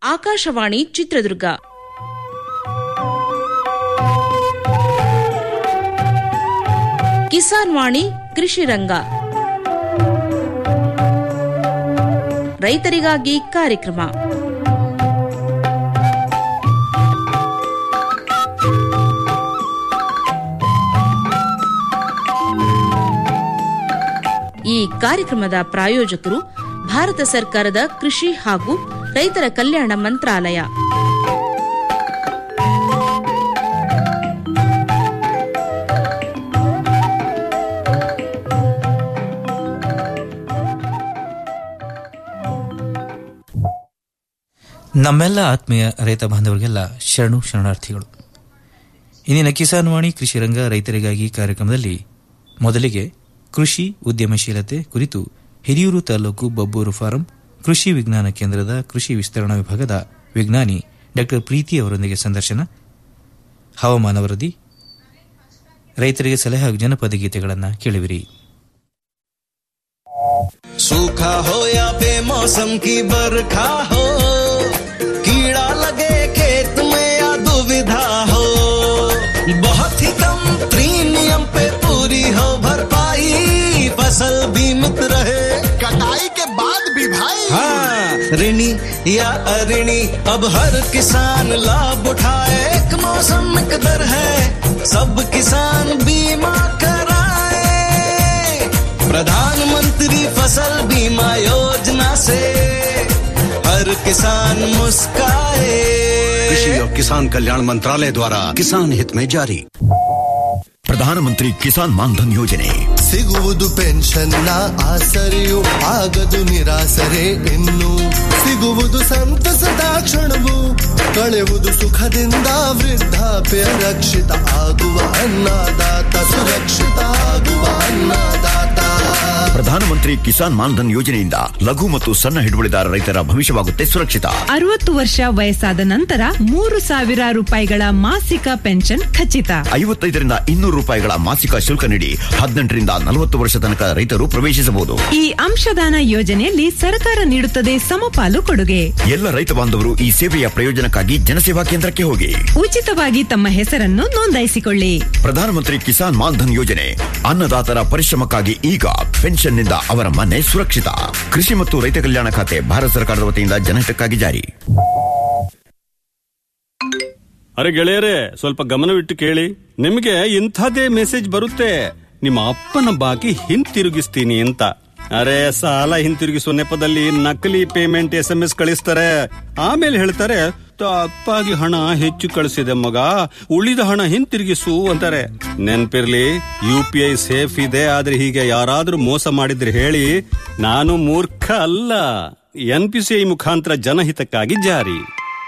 ಆಕಾಶವಾಣಿ ಚಿತ್ರದುರ್ಗ ಕಿಸಾನ್ ವಾಣಿ ಕೃಷಿ ರಂಗ ರೈತರಿಗಾಗಿ ಕಾರ್ಯಕ್ರಮ ಈ ಕಾರ್ಯಕ್ರಮದ ಪ್ರಾಯೋಜಕರು ಭಾರತ ಸರ್ಕಾರದ ಕೃಷಿ ಹಾಗೂ ರೈತರ ಕಲ್ಯಾಣ ಮಂತ್ರಾಲಯ ನಮ್ಮೆಲ್ಲ ಆತ್ಮೀಯ ರೈತ ಬಾಂಧವರಿಗೆಲ್ಲ ಶರಣು ಶರಣಾರ್ಥಿಗಳು ಇಂದಿನ ಕಿಸಾನ್ ವಾಣಿ ಕೃಷಿ ರಂಗ ರೈತರಿಗಾಗಿ ಕಾರ್ಯಕ್ರಮದಲ್ಲಿ ಮೊದಲಿಗೆ ಕೃಷಿ ಉದ್ಯಮಶೀಲತೆ ಕುರಿತು ಹಿರಿಯೂರು ತಾಲೂಕು ಬಬ್ಬೂರು ಫಾರಂ ಕೃಷಿ ವಿಜ್ಞಾನ ಕೇಂದ್ರದ ಕೃಷಿ ವಿಸ್ತರಣಾ ವಿಭಾಗದ ವಿಜ್ಞಾನಿ ಡಾ ಪ್ರೀತಿ ಅವರೊಂದಿಗೆ ಸಂದರ್ಶನ ಹವಾಮಾನ ವರದಿ ರೈತರಿಗೆ ಸಲಹೆ ಹಾಗೂ ಜನಪದ ಗೀತೆಗಳನ್ನು ಕೇಳುವಿರಿ सूखा हो या बेमौसम की बरखा हो कीड़ा लगे खेत में या दुविधा हो बहुत ही कम प्रीमियम पे पूरी हो भरपाई फसल बीमित रहे कटाई के बाद भी भाई हाँ ऋणी या अऋणी अब हर किसान लाभ उठाए एक मौसम एक दर है सब किसान बीमा कराए प्रधानमंत्री फसल बीमा योजना से हर किसान मुस्काए कृषि और किसान कल्याण मंत्रालय द्वारा किसान हित में जारी ಪ್ರಧಾನಮಂತ್ರಿ ಕಿಸಾನ್ ಮಾನ್ಧನ್ ಯೋಜನೆ ಸಿಗುವುದು ಪೆನ್ಷನ್ನ ಆಸರೆಯು ಆಗದು ನಿರಾಸರೆ ಇನ್ನು ಸಿಗುವುದು ಸಂತಸದ ಕ್ಷಣವು ಕಳೆಯುವುದು ಸುಖದಿಂದ ವೃದ್ಧಾಪ್ಯ ರಕ್ಷಿತ ಆಗುವ ಅನ್ನದಾತ ಸುರಕ್ಷಿತ ಆಗುವ ಅನ್ನದಾತ ಪ್ರಧಾನಮಂತ್ರಿ ಕಿಸಾನ್ ಮಾನ್ಧನ್ ಯೋಜನೆಯಿಂದ ಲಘು ಮತ್ತು ಸಣ್ಣ ಹಿಡುವಳಿದಾರ ರೈತರ ಭವಿಷ್ಯವಾಗುತ್ತೆ ಸುರಕ್ಷಿತ ಅರವತ್ತು ವರ್ಷ ವಯಸ್ಸಾದ ನಂತರ ಮೂರು ಸಾವಿರ ರೂಪಾಯಿಗಳ ಮಾಸಿಕ ಪೆನ್ಷನ್ ಖಚಿತ ಐವತ್ತೈದರಿಂದ ಇನ್ನೂರು ರೂಪಾಯಿಗಳ ಮಾಸಿಕ ಶುಲ್ಕ ನೀಡಿ ಹದಿನೆಂಟರಿಂದ ನಲವತ್ತು ವರ್ಷ ತನಕ ರೈತರು ಪ್ರವೇಶಿಸಬಹುದು ಈ ಅಂಶದಾನ ಯೋಜನೆಯಲ್ಲಿ ಸರ್ಕಾರ ನೀಡುತ್ತದೆ ಸಮಪಾಲು ಕೊಡುಗೆ ಎಲ್ಲ ರೈತ ಬಾಂಧವರು ಈ ಸೇವೆಯ ಪ್ರಯೋಜನಕ್ಕಾಗಿ ಜನಸೇವಾ ಕೇಂದ್ರಕ್ಕೆ ಹೋಗಿ ಉಚಿತವಾಗಿ ತಮ್ಮ ಹೆಸರನ್ನು ನೋಂದಾಯಿಸಿಕೊಳ್ಳಿ ಪ್ರಧಾನಮಂತ್ರಿ ಕಿಸಾನ್ ಮಾನ್ಧನ್ ಯೋಜನೆ ಅನ್ನದಾತರ ಪರಿಶ್ರಮಕ್ಕಾಗಿ ಈಗ ಪೆನ್ಷನ್ನಿಂದ ಅವರ ಮನೆ ಸುರಕ್ಷಿತ ಕೃಷಿ ಮತ್ತು ರೈತ ಕಲ್ಯಾಣ ಖಾತೆ ಭಾರತ ಸರ್ಕಾರದ ವತಿಯಿಂದ ಜನಹಿತಕ್ಕಾಗಿ ಜಾರಿ ಅರೆ ಗೆಳೆಯರೇ ಸ್ವಲ್ಪ ಗಮನವಿಟ್ಟು ಕೇಳಿ ನಿಮಗೆ ಇಂಥದೇ ಮೆಸೇಜ್ ಬರುತ್ತೆ ನಿಮ್ಮ ಅಪ್ಪನ ಬಾಕಿ ಹಿಂತಿರುಗಿಸ್ತೀನಿ ಅಂತ ಅರೆ ಸಾಲ ಹಿಂತಿರುಗಿಸುವ ನೆಪದಲ್ಲಿ ನಕಲಿ ಪೇಮೆಂಟ್ ಎಸ್ ಎಂ ಎಸ್ ಕಳಿಸ್ತಾರೆ ಆಮೇಲೆ ಹೇಳ್ತಾರೆ ತಪ್ಪಾಗಿ ಹಣ ಹೆಚ್ಚು ಕಳಿಸಿದೆ ಮಗ ಉಳಿದ ಹಣ ಹಿಂತಿರುಗಿಸು ಅಂತಾರೆ ನೆನ್ಪಿರ್ಲಿ ಯು ಪಿ ಐ ಸೇಫ್ ಇದೆ ಆದ್ರೆ ಹೀಗೆ ಯಾರಾದ್ರೂ ಮೋಸ ಮಾಡಿದ್ರೆ ಹೇಳಿ ನಾನು ಮೂರ್ಖ ಅಲ್ಲ ಎನ್ ಪಿ ಸಿ ಐ ಮುಖಾಂತರ ಜನಹಿತಕ್ಕಾಗಿ ಜಾರಿ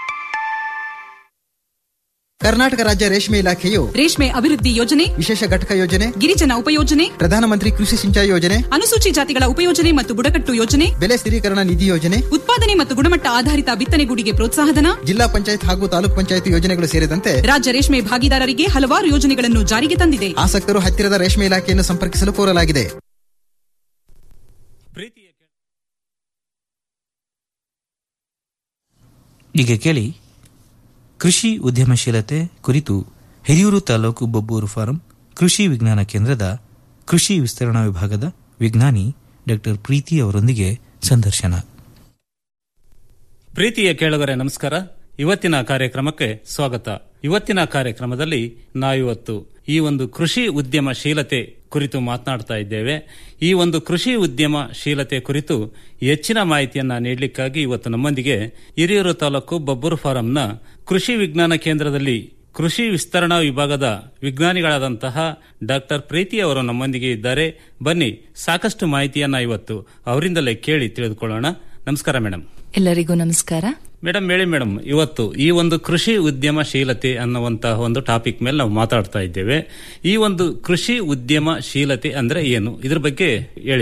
ಕರ್ನಾಟಕ ರಾಜ್ಯ ರೇಷ್ಮೆ ಇಲಾಖೆಯು ರೇಷ್ಮೆ ಅಭಿವೃದ್ಧಿ ಯೋಜನೆ ವಿಶೇಷ ಘಟಕ ಯೋಜನೆ ಗಿರಿಜನ ಉಪಯೋಜನೆ ಪ್ರಧಾನಮಂತ್ರಿ ಕೃಷಿ ಸಿಂಚಾಯಿ ಯೋಜನೆ ಅನುಸೂಚಿ ಜಾತಿಗಳ ಉಪಯೋಜನೆ ಮತ್ತು ಬುಡಕಟ್ಟು ಯೋಜನೆ ಬೆಲೆ ಸ್ಥಿರೀಕರಣ ನಿಧಿ ಯೋಜನೆ ಉತ್ಪಾದನೆ ಮತ್ತು ಗುಣಮಟ್ಟ ಆಧಾರಿತ ಬಿತ್ತನೆಗೂಡಿಗೆ ಪ್ರೋತ್ಸಾಹಧನ ಜಿಲ್ಲಾ ಪಂಚಾಯತ್ ಹಾಗೂ ತಾಲೂಕ್ ಪಂಚಾಯತ್ ಯೋಜನೆಗಳು ಸೇರಿದಂತೆ ರಾಜ್ಯ ರೇಷ್ಮೆ ಭಾಗಿದಾರರಿಗೆ ಹಲವಾರು ಯೋಜನೆಗಳನ್ನು ಜಾರಿಗೆ ತಂದಿದೆ ಆಸಕ್ತರು ಹತ್ತಿರದ ರೇಷ್ಮೆ ಇಲಾಖೆಯನ್ನು ಸಂಪರ್ಕಿಸಲು ಕೋರಲಾಗಿದೆ ಈಗ ಕೇಳಿ ಕೃಷಿ ಉದ್ಯಮಶೀಲತೆ ಕುರಿತು ಹಿರಿಯೂರು ತಾಲೂಕು ಬಬ್ಬೂರು ಫಾರಂ ಕೃಷಿ ವಿಜ್ಞಾನ ಕೇಂದ್ರದ ಕೃಷಿ ವಿಸ್ತರಣಾ ವಿಭಾಗದ ವಿಜ್ಞಾನಿ ಡಾ ಪ್ರೀತಿ ಅವರೊಂದಿಗೆ ಸಂದರ್ಶನ ಪ್ರೀತಿಯ ಕೇಳುಗರೆ ನಮಸ್ಕಾರ ಇವತ್ತಿನ ಕಾರ್ಯಕ್ರಮಕ್ಕೆ ಸ್ವಾಗತ ಇವತ್ತಿನ ಕಾರ್ಯಕ್ರಮದಲ್ಲಿ ನಾವಿವತ್ತು ಈ ಒಂದು ಕೃಷಿ ಉದ್ಯಮಶೀಲತೆ ಕುರಿತು ಮಾತನಾಡ್ತಾ ಇದ್ದೇವೆ ಈ ಒಂದು ಕೃಷಿ ಉದ್ಯಮಶೀಲತೆ ಕುರಿತು ಹೆಚ್ಚಿನ ಮಾಹಿತಿಯನ್ನ ನೀಡಲಿಕ್ಕಾಗಿ ಇವತ್ತು ನಮ್ಮೊಂದಿಗೆ ಹಿರಿಯೂರು ತಾಲೂಕು ಬಬ್ಬೂರು ಫಾರಂನ ಕೃಷಿ ವಿಜ್ಞಾನ ಕೇಂದ್ರದಲ್ಲಿ ಕೃಷಿ ವಿಸ್ತರಣಾ ವಿಭಾಗದ ವಿಜ್ಞಾನಿಗಳಾದಂತಹ ಡಾಕ್ಟರ್ ಪ್ರೀತಿ ಅವರು ನಮ್ಮೊಂದಿಗೆ ಇದ್ದಾರೆ ಬನ್ನಿ ಸಾಕಷ್ಟು ಮಾಹಿತಿಯನ್ನ ಇವತ್ತು ಅವರಿಂದಲೇ ಕೇಳಿ ತಿಳಿದುಕೊಳ್ಳೋಣ ನಮಸ್ಕಾರ ಮೇಡಮ್ ಎಲ್ಲರಿಗೂ ನಮಸ್ಕಾರ ಮೇಡಮ್ ಹೇಳಿ ಮೇಡಮ್ ಇವತ್ತು ಈ ಒಂದು ಕೃಷಿ ಉದ್ಯಮಶೀಲತೆ ಅನ್ನುವಂತಹ ಒಂದು ಟಾಪಿಕ್ ಮೇಲೆ ನಾವು ಮಾತಾಡ್ತಾ ಇದ್ದೇವೆ ಈ ಒಂದು ಕೃಷಿ ಉದ್ಯಮಶೀಲತೆ ಅಂದ್ರೆ ಏನು ಇದ್ರ ಬಗ್ಗೆ ಹೇಳಿ ಮೇಡಮ್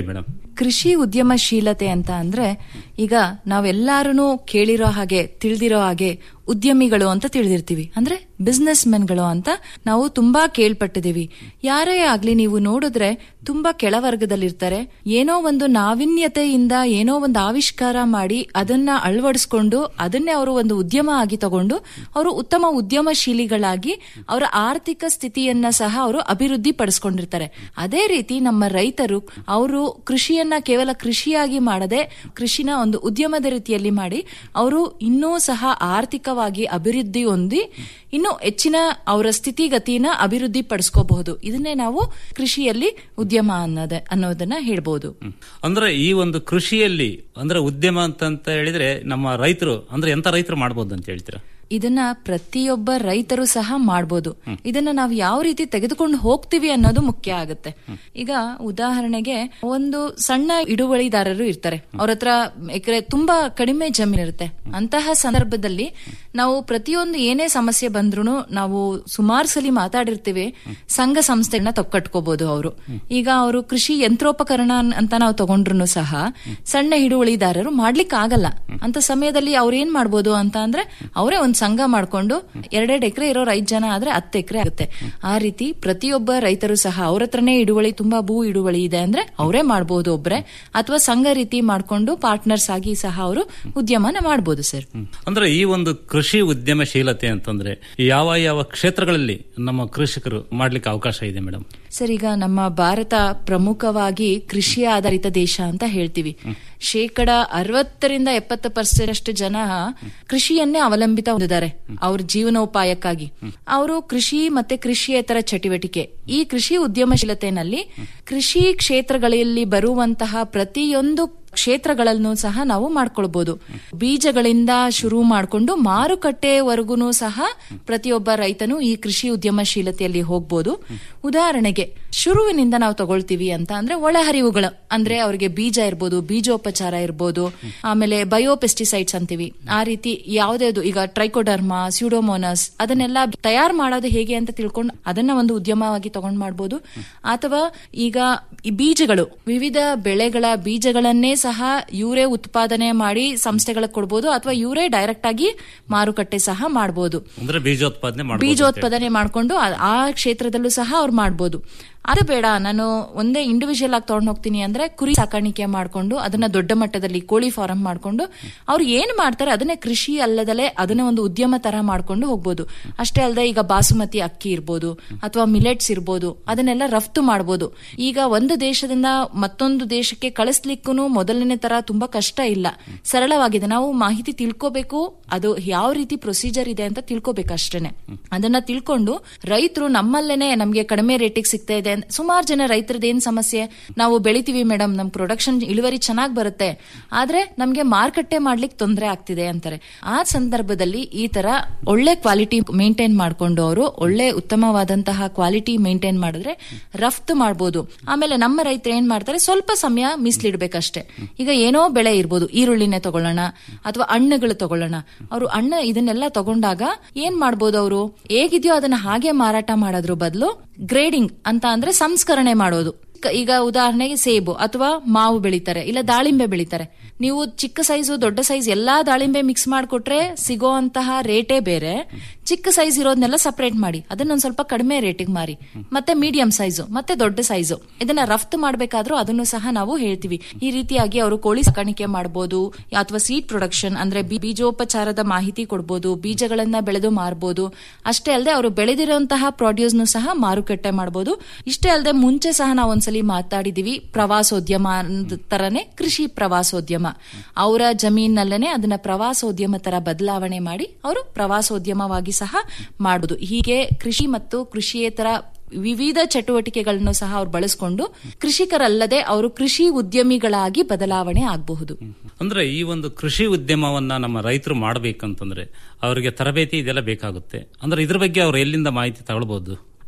ಕೃಷಿ ಉದ್ಯಮಶೀಲತೆ ಅಂತ ಅಂದ್ರೆ ಈಗ ನಾವೆಲ್ಲಾರು ಕೇಳಿರೋ ಹಾಗೆ ತಿಳಿದಿರೋ ಹಾಗೆ ಉದ್ಯಮಿಗಳು ಅಂತ ತಿಳಿದಿರ್ತೀವಿ ಅಂದ್ರೆ ಬಿಸ್ನೆಸ್ ಮೆನ್ಗಳು ಅಂತ ನಾವು ತುಂಬಾ ಕೇಳ್ಪಟ್ಟಿದೀವಿ ಯಾರೇ ಆಗ್ಲಿ ನೀವು ನೋಡಿದ್ರೆ ತುಂಬಾ ಕೆಳವರ್ಗದಲ್ಲಿರ್ತಾರೆ ಏನೋ ಒಂದು ನಾವಿನ್ಯತೆಯಿಂದ ಏನೋ ಒಂದು ಆವಿಷ್ಕಾರ ಮಾಡಿ ಅದನ್ನ ಅಳವಡಿಸ್ಕೊಂಡು ಅದನ್ನೇ ಅವರು ಒಂದು ಉದ್ಯಮ ಆಗಿ ತಗೊಂಡು ಅವರು ಉತ್ತಮ ಉದ್ಯಮಶೀಲಿಗಳಾಗಿ ಅವರ ಆರ್ಥಿಕ ಸ್ಥಿತಿಯನ್ನ ಸಹ ಅವರು ಅಭಿವೃದ್ಧಿ ಪಡಿಸ್ಕೊಂಡಿರ್ತಾರೆ ಅದೇ ರೀತಿ ನಮ್ಮ ರೈತರು ಅವರು ಕೃಷಿಯನ್ನ ಕೇವಲ ಕೃಷಿಯಾಗಿ ಮಾಡದೆ ಕೃಷಿನ ಒಂದು ಉದ್ಯಮದ ರೀತಿಯಲ್ಲಿ ಮಾಡಿ ಅವರು ಇನ್ನೂ ಸಹ ಆರ್ಥಿಕವಾಗಿ ಅಭಿವೃದ್ಧಿ ಹೊಂದಿ ಇನ್ನು ಹೆಚ್ಚಿನ ಅವರ ಸ್ಥಿತಿಗತಿನ ಅಭಿವೃದ್ಧಿ ಪಡಿಸ್ಕೋಬಹುದು ಇದನ್ನೇ ನಾವು ಕೃಷಿಯಲ್ಲಿ ಉದ್ಯಮ ಅನ್ನೋದ ಅನ್ನೋದನ್ನ ಹೇಳ್ಬೋದು ಅಂದ್ರೆ ಈ ಒಂದು ಕೃಷಿಯಲ್ಲಿ ಅಂದ್ರೆ ಉದ್ಯಮ ಅಂತಂತ ಹೇಳಿದ್ರೆ ನಮ್ಮ ರೈತರು ಅಂದ್ರೆ ಎಂತ ರೈತರು ಮಾಡ್ಬೋದು ಅಂತ ಹೇಳ್ತೀರಾ ಇದನ್ನ ಪ್ರತಿಯೊಬ್ಬ ರೈತರು ಸಹ ಮಾಡ್ಬೋದು ಇದನ್ನ ನಾವು ಯಾವ ರೀತಿ ತೆಗೆದುಕೊಂಡು ಹೋಗ್ತೀವಿ ಅನ್ನೋದು ಮುಖ್ಯ ಆಗುತ್ತೆ ಈಗ ಉದಾಹರಣೆಗೆ ಒಂದು ಸಣ್ಣ ಹಿಡುವಳಿದಾರರು ಇರ್ತಾರೆ ಅವ್ರ ಹತ್ರ ಎಕರೆ ತುಂಬಾ ಕಡಿಮೆ ಜಮೀನು ಇರುತ್ತೆ ಅಂತಹ ಸಂದರ್ಭದಲ್ಲಿ ನಾವು ಪ್ರತಿಯೊಂದು ಏನೇ ಸಮಸ್ಯೆ ಬಂದ್ರು ನಾವು ಸುಮಾರು ಸಲಿ ಮಾತಾಡಿರ್ತೀವಿ ಸಂಘ ಸಂಸ್ಥೆಗಳನ್ನ ತಕ್ಕಟ್ಕೋಬಹುದು ಅವರು ಈಗ ಅವರು ಕೃಷಿ ಯಂತ್ರೋಪಕರಣ ಅಂತ ನಾವು ತಗೊಂಡ್ರು ಸಹ ಸಣ್ಣ ಹಿಡುವಳಿದಾರರು ಮಾಡ್ಲಿಕ್ಕೆ ಆಗಲ್ಲ ಅಂತ ಸಮಯದಲ್ಲಿ ಅವ್ರು ಏನ್ ಮಾಡ್ಬೋದು ಅಂತ ಅಂದ್ರೆ ಅವರೇ ಒಂದ್ ಸಂಘ ಮಾಡ್ಕೊಂಡು ಎರಡೆರಡು ಎಕರೆ ಇರೋ ಐದ್ ಜನ ಆದ್ರೆ ಹತ್ತು ಎಕರೆ ಆಗುತ್ತೆ ಆ ರೀತಿ ಪ್ರತಿಯೊಬ್ಬ ರೈತರು ಸಹ ಅವ್ರ ಹತ್ರನೇ ಇಡುವಳಿ ತುಂಬಾ ಭೂ ಇಡುವಳಿ ಇದೆ ಅಂದ್ರೆ ಅವರೇ ಮಾಡಬಹುದು ಒಬ್ರೆ ಅಥವಾ ಸಂಘ ರೀತಿ ಮಾಡ್ಕೊಂಡು ಪಾರ್ಟ್ನರ್ಸ್ ಆಗಿ ಸಹ ಅವರು ಉದ್ಯಮನ ಮಾಡಬಹುದು ಸರ್ ಅಂದ್ರೆ ಈ ಒಂದು ಕೃಷಿ ಉದ್ಯಮಶೀಲತೆ ಅಂತಂದ್ರೆ ಯಾವ ಯಾವ ಕ್ಷೇತ್ರಗಳಲ್ಲಿ ನಮ್ಮ ಕೃಷಿಕರು ಮಾಡ್ಲಿಕ್ಕೆ ಅವಕಾಶ ಇದೆ ಮೇಡಮ್ ಸರ್ ಈಗ ನಮ್ಮ ಭಾರತ ಪ್ರಮುಖವಾಗಿ ಕೃಷಿ ಆಧಾರಿತ ದೇಶ ಅಂತ ಹೇಳ್ತೀವಿ ಶೇಕಡ ಅರವತ್ತರಿಂದ ಎಪ್ಪತ್ತು ಪರ್ಸೆಂಟ್ ಅಷ್ಟು ಜನ ಕೃಷಿಯನ್ನೇ ಅವಲಂಬಿತ ಹೊಂದಿದ್ದಾರೆ ಅವ್ರ ಜೀವನೋಪಾಯಕ್ಕಾಗಿ ಅವರು ಕೃಷಿ ಮತ್ತೆ ಕೃಷಿಯೇತರ ಚಟುವಟಿಕೆ ಈ ಕೃಷಿ ಉದ್ಯಮಶೀಲತೆಯಲ್ಲಿ ಕೃಷಿ ಕ್ಷೇತ್ರಗಳಲ್ಲಿ ಬರುವಂತಹ ಪ್ರತಿಯೊಂದು ಕ್ಷೇತ್ರಗಳನ್ನು ಸಹ ನಾವು ಮಾಡ್ಕೊಳ್ಬಹುದು ಬೀಜಗಳಿಂದ ಶುರು ಮಾಡಿಕೊಂಡು ಮಾರುಕಟ್ಟೆವರೆಗೂ ಸಹ ಪ್ರತಿಯೊಬ್ಬ ರೈತನು ಈ ಕೃಷಿ ಉದ್ಯಮಶೀಲತೆಯಲ್ಲಿ ಹೋಗ್ಬೋದು ಉದಾಹರಣೆಗೆ ಶುರುವಿನಿಂದ ನಾವು ತಗೊಳ್ತೀವಿ ಅಂತ ಅಂದ್ರೆ ಒಳಹರಿವುಗಳು ಅಂದ್ರೆ ಅವರಿಗೆ ಬೀಜ ಇರ್ಬೋದು ಬೀಜೋಪಚಾರ ಇರ್ಬೋದು ಆಮೇಲೆ ಬಯೋಪೆಸ್ಟಿಸೈಡ್ಸ್ ಅಂತೀವಿ ಆ ರೀತಿ ಯಾವ್ದಾವ್ದು ಈಗ ಟ್ರೈಕೋಡರ್ಮಾ ಸ್ಯೂಡೋಮೋನಸ್ ಅದನ್ನೆಲ್ಲ ತಯಾರು ಮಾಡೋದು ಹೇಗೆ ಅಂತ ತಿಳ್ಕೊಂಡು ಅದನ್ನ ಒಂದು ಉದ್ಯಮವಾಗಿ ತಗೊಂಡ್ ಮಾಡ್ಬೋದು ಅಥವಾ ಈಗ ಈ ಬೀಜಗಳು ವಿವಿಧ ಬೆಳೆಗಳ ಬೀಜಗಳನ್ನೇ ಸಹ ಇವರೇ ಉತ್ಪಾದನೆ ಮಾಡಿ ಸಂಸ್ಥೆಗಳಿಗೆ ಕೊಡ್ಬೋದು ಅಥವಾ ಇವರೇ ಡೈರೆಕ್ಟ್ ಆಗಿ ಮಾರುಕಟ್ಟೆ ಸಹ ಮಾಡಬಹುದು ಅಂದ್ರೆ ಬೀಜೋತ್ಪಾದನೆ ಮಾಡ್ಬೋದು ಅಂತ ಹೇಳಿ. ಬೀಜೋತ್ಪಾದನೆ ಮಾಡ್ಕೊಂಡು ಆ- ಆ ಕ್ಷೇತ್ರದಲ್ಲೂ ಸಹ ಅವ್ರು ಮಾಡ್ಬೋದು ಅದು ಬೇಡ ನಾನು ಒಂದೇ ಇಂಡಿವಿಜುವಲ್ ಆಗಿ ತಗೊಂಡ್ ಹೋಗ್ತೀನಿ ಅಂದ್ರೆ ಕುರಿ ಸಾಕಾಣಿಕೆ ಮಾಡ್ಕೊಂಡು ಅದನ್ನ ದೊಡ್ಡ ಮಟ್ಟದಲ್ಲಿ ಕೋಳಿ ಫಾರಂ ಮಾಡ್ಕೊಂಡು ಅವ್ರು ಏನ್ ಮಾಡ್ತಾರೆ ಅದನ್ನೇ ಕೃಷಿ ಅಲ್ಲದಲೇ ಅದನ್ನ ಒಂದು ಉದ್ಯಮ ತರ ಮಾಡ್ಕೊಂಡು ಹೋಗ್ಬೋದು ಅಷ್ಟೇ ಅಲ್ಲದೆ ಈಗ ಬಾಸುಮತಿ ಅಕ್ಕಿ ಇರ್ಬೋದು ಅಥವಾ ಮಿಲೆಟ್ಸ್ ಇರ್ಬೋದು ಅದನ್ನೆಲ್ಲ ರಫ್ತು ಮಾಡ್ಬೋದು ಈಗ ಒಂದು ದೇಶದಿಂದ ಮತ್ತೊಂದು ದೇಶಕ್ಕೆ ಕಳಿಸ್ಲಿಕ್ಕೂ ಮೊದಲನೇ ತರ ತುಂಬಾ ಕಷ್ಟ ಇಲ್ಲ ಸರಳವಾಗಿದೆ ನಾವು ಮಾಹಿತಿ ತಿಳ್ಕೋಬೇಕು ಅದು ಯಾವ ರೀತಿ ಪ್ರೊಸೀಜರ್ ಇದೆ ಅಂತ ತಿಳ್ಕೋಬೇಕು ಅಷ್ಟೇನೆ ಅದನ್ನ ತಿಳ್ಕೊಂಡು ರೈತರು ನಮ್ಮಲ್ಲೇನೆ ನಮ್ಗೆ ಕಡಿಮೆ ರೇಟಿಗೆ ಸಿಗ್ತಾ ಇದೆ ಸುಮಾರು ಜನ ರೈತರದ್ದು ಏನ್ ಸಮಸ್ಯೆ ನಾವು ಬೆಳಿತೀವಿ ಮೇಡಮ್ ನಮ್ ಪ್ರೊಡಕ್ಷನ್ ಇಳುವರಿ ಚೆನ್ನಾಗಿ ಬರುತ್ತೆ ಆದ್ರೆ ನಮ್ಗೆ ಮಾರುಕಟ್ಟೆ ಮಾಡ್ಲಿಕ್ಕೆ ತೊಂದರೆ ಆಗ್ತಿದೆ ಅಂತಾರೆ ಆ ಸಂದರ್ಭದಲ್ಲಿ ಈ ತರ ಒಳ್ಳೆ ಕ್ವಾಲಿಟಿ ಮೇಂಟೈನ್ ಮಾಡ್ಕೊಂಡು ಅವರು ಒಳ್ಳೆ ಉತ್ತಮವಾದಂತಹ ಕ್ವಾಲಿಟಿ ಮೇಂಟೈನ್ ಮಾಡಿದ್ರೆ ರಫ್ತು ಮಾಡ್ಬೋದು ಆಮೇಲೆ ನಮ್ಮ ರೈತರು ಏನ್ ಮಾಡ್ತಾರೆ ಸ್ವಲ್ಪ ಸಮಯ ಮೀಸಲಿಡ್ಬೇಕಷ್ಟೇ ಈಗ ಏನೋ ಬೆಳೆ ಇರ್ಬೋದು ಈರುಳ್ಳಿನೇ ತಗೊಳ್ಳೋಣ ಅಥವಾ ಹಣ್ಣುಗಳು ತಗೊಳ್ಳೋಣ ಅವರು ಹಣ್ಣು ಇದನ್ನೆಲ್ಲ ತಗೊಂಡಾಗ ಏನ್ ಮಾಡ್ಬೋದು ಅವರು ಹೇಗಿದೆಯೋ ಅದನ್ನ ಹಾಗೆ ಮಾರಾಟ ಮಾಡೋದ್ರ ಬದಲು ಗ್ರೇಡಿಂಗ್ ಅಂತ ಅಂದ್ರೆ ಸಂಸ್ಕರಣೆ ಮಾಡೋದು ಕ- ಈಗ ಉದಾಹರಣೆಗೆ ಸೇಬು ಅಥವಾ ಮಾವು ಬೆಳಿತಾರೆ ಇಲ್ಲ ದಾಳಿಂಬೆ ಬೆಳಿತಾರೆ ನೀವು ಚಿಕ್ಕ ಸೈಜು ದೊಡ್ಡ ಸೈಜ್ ಎಲ್ಲಾ ದಾಳಿಂಬೆ ಮಿಕ್ಸ್ ಮಾಡಿಕೊಟ್ರೆ ಸಿಗೋ ಅಂತಹ ರೇಟೇ ಬೇರೆ ಚಿಕ್ಕ ಸೈಜ್ ಇರೋದನ್ನೆಲ್ಲ ಸಪರೇಟ್ ಮಾಡಿ ಅದನ್ನೊಂದ್ ಸ್ವಲ್ಪ ಕಡಿಮೆ ರೇಟಿಗೆ ಮಾರಿ ಮತ್ತೆ ಮೀಡಿಯಂ ಸೈಜು ಮತ್ತೆ ದೊಡ್ಡ ಸೈಜು ಇದನ್ನ ರಫ್ತು ಮಾಡ್ಬೇಕಾದ್ರೂ ಅದನ್ನು ಸಹ ನಾವು ಹೇಳ್ತೀವಿ ಈ ರೀತಿಯಾಗಿ ಅವರು ಕೋಳಿ ಸಾಕಾಣಿಕೆ ಮಾಡಬಹುದು ಅಥವಾ ಸೀಡ್ ಪ್ರೊಡಕ್ಷನ್ ಅಂದ್ರೆ ಬೀ- ಬೀಜೋಪಚಾರದ ಮಾಹಿತಿ ಕೊಡ್ಬೋದು ಬೀಜಗಳನ್ನ ಬೆಳೆದು ಮಾರ್ಬೋದು ಅಷ್ಟೇ ಅಲ್ಲದೆ ಅವರು ಬೆಳೆದಿರುವಂತಹ ಪ್ರಾಡ್ಯೂಸ್ ನು ಸಹ ಮಾರುಕಟ್ಟೆ ಮಾಡಬಹುದು ಇಷ್ಟೇ ಅಲ್ಲದೆ ಮುಂಚೆ ಸಹ ನಾವು ಒಂದ್ಸಲಿ ಮಾತಾಡಿದೀವಿ ಪ್ರವಾಸೋದ್ಯಮ ಅನ್ನೋದ್ ತರನೇ ಕೃಷಿ ಪ್ರವಾಸೋದ್ಯಮ ಅವರ ಜಮೀನಲ್ಲೇನೆ ಅದನ್ನ ಪ್ರವಾಸೋದ್ಯಮ ತರ ಬದಲಾವಣೆ ಮಾಡಿ ಅವರು ಪ್ರವಾಸೋದ್ಯಮವಾಗಿ ಸಹ ಮಾಡುದು ಹೀಗೆ ಕೃಷಿ ಮತ್ತು ಕೃಷಿಯೇತರ ವಿವಿಧ ಚಟುವಟಿಕೆಗಳನ್ನು ಸಹ ಅವ್ರು ಬಳಸ್ಕೊಂಡು ಕೃಷಿಕರಲ್ಲದೆ ಅವರು ಕೃಷಿ ಉದ್ಯಮಿಗಳಾಗಿ ಬದಲಾವಣೆ ಆಗಬಹುದು ಅಂದ್ರೆ ಈ ಒಂದು ಕೃಷಿ ಉದ್ಯಮವನ್ನ ನಮ್ಮ ರೈತರು ಮಾಡಬೇಕಂತಂದ್ರೆ ಅವರಿಗೆ ತರಬೇತಿ ಇದೆಲ್ಲ ಬೇಕಾಗುತ್ತೆ ಅಂದ್ರೆ ಇದ್ರ ಬಗ್ಗೆ ಅವ್ರು ಎಲ್ಲಿಂದ ಮಾಹಿತಿ ತಗೊಳ್ಬಹುದು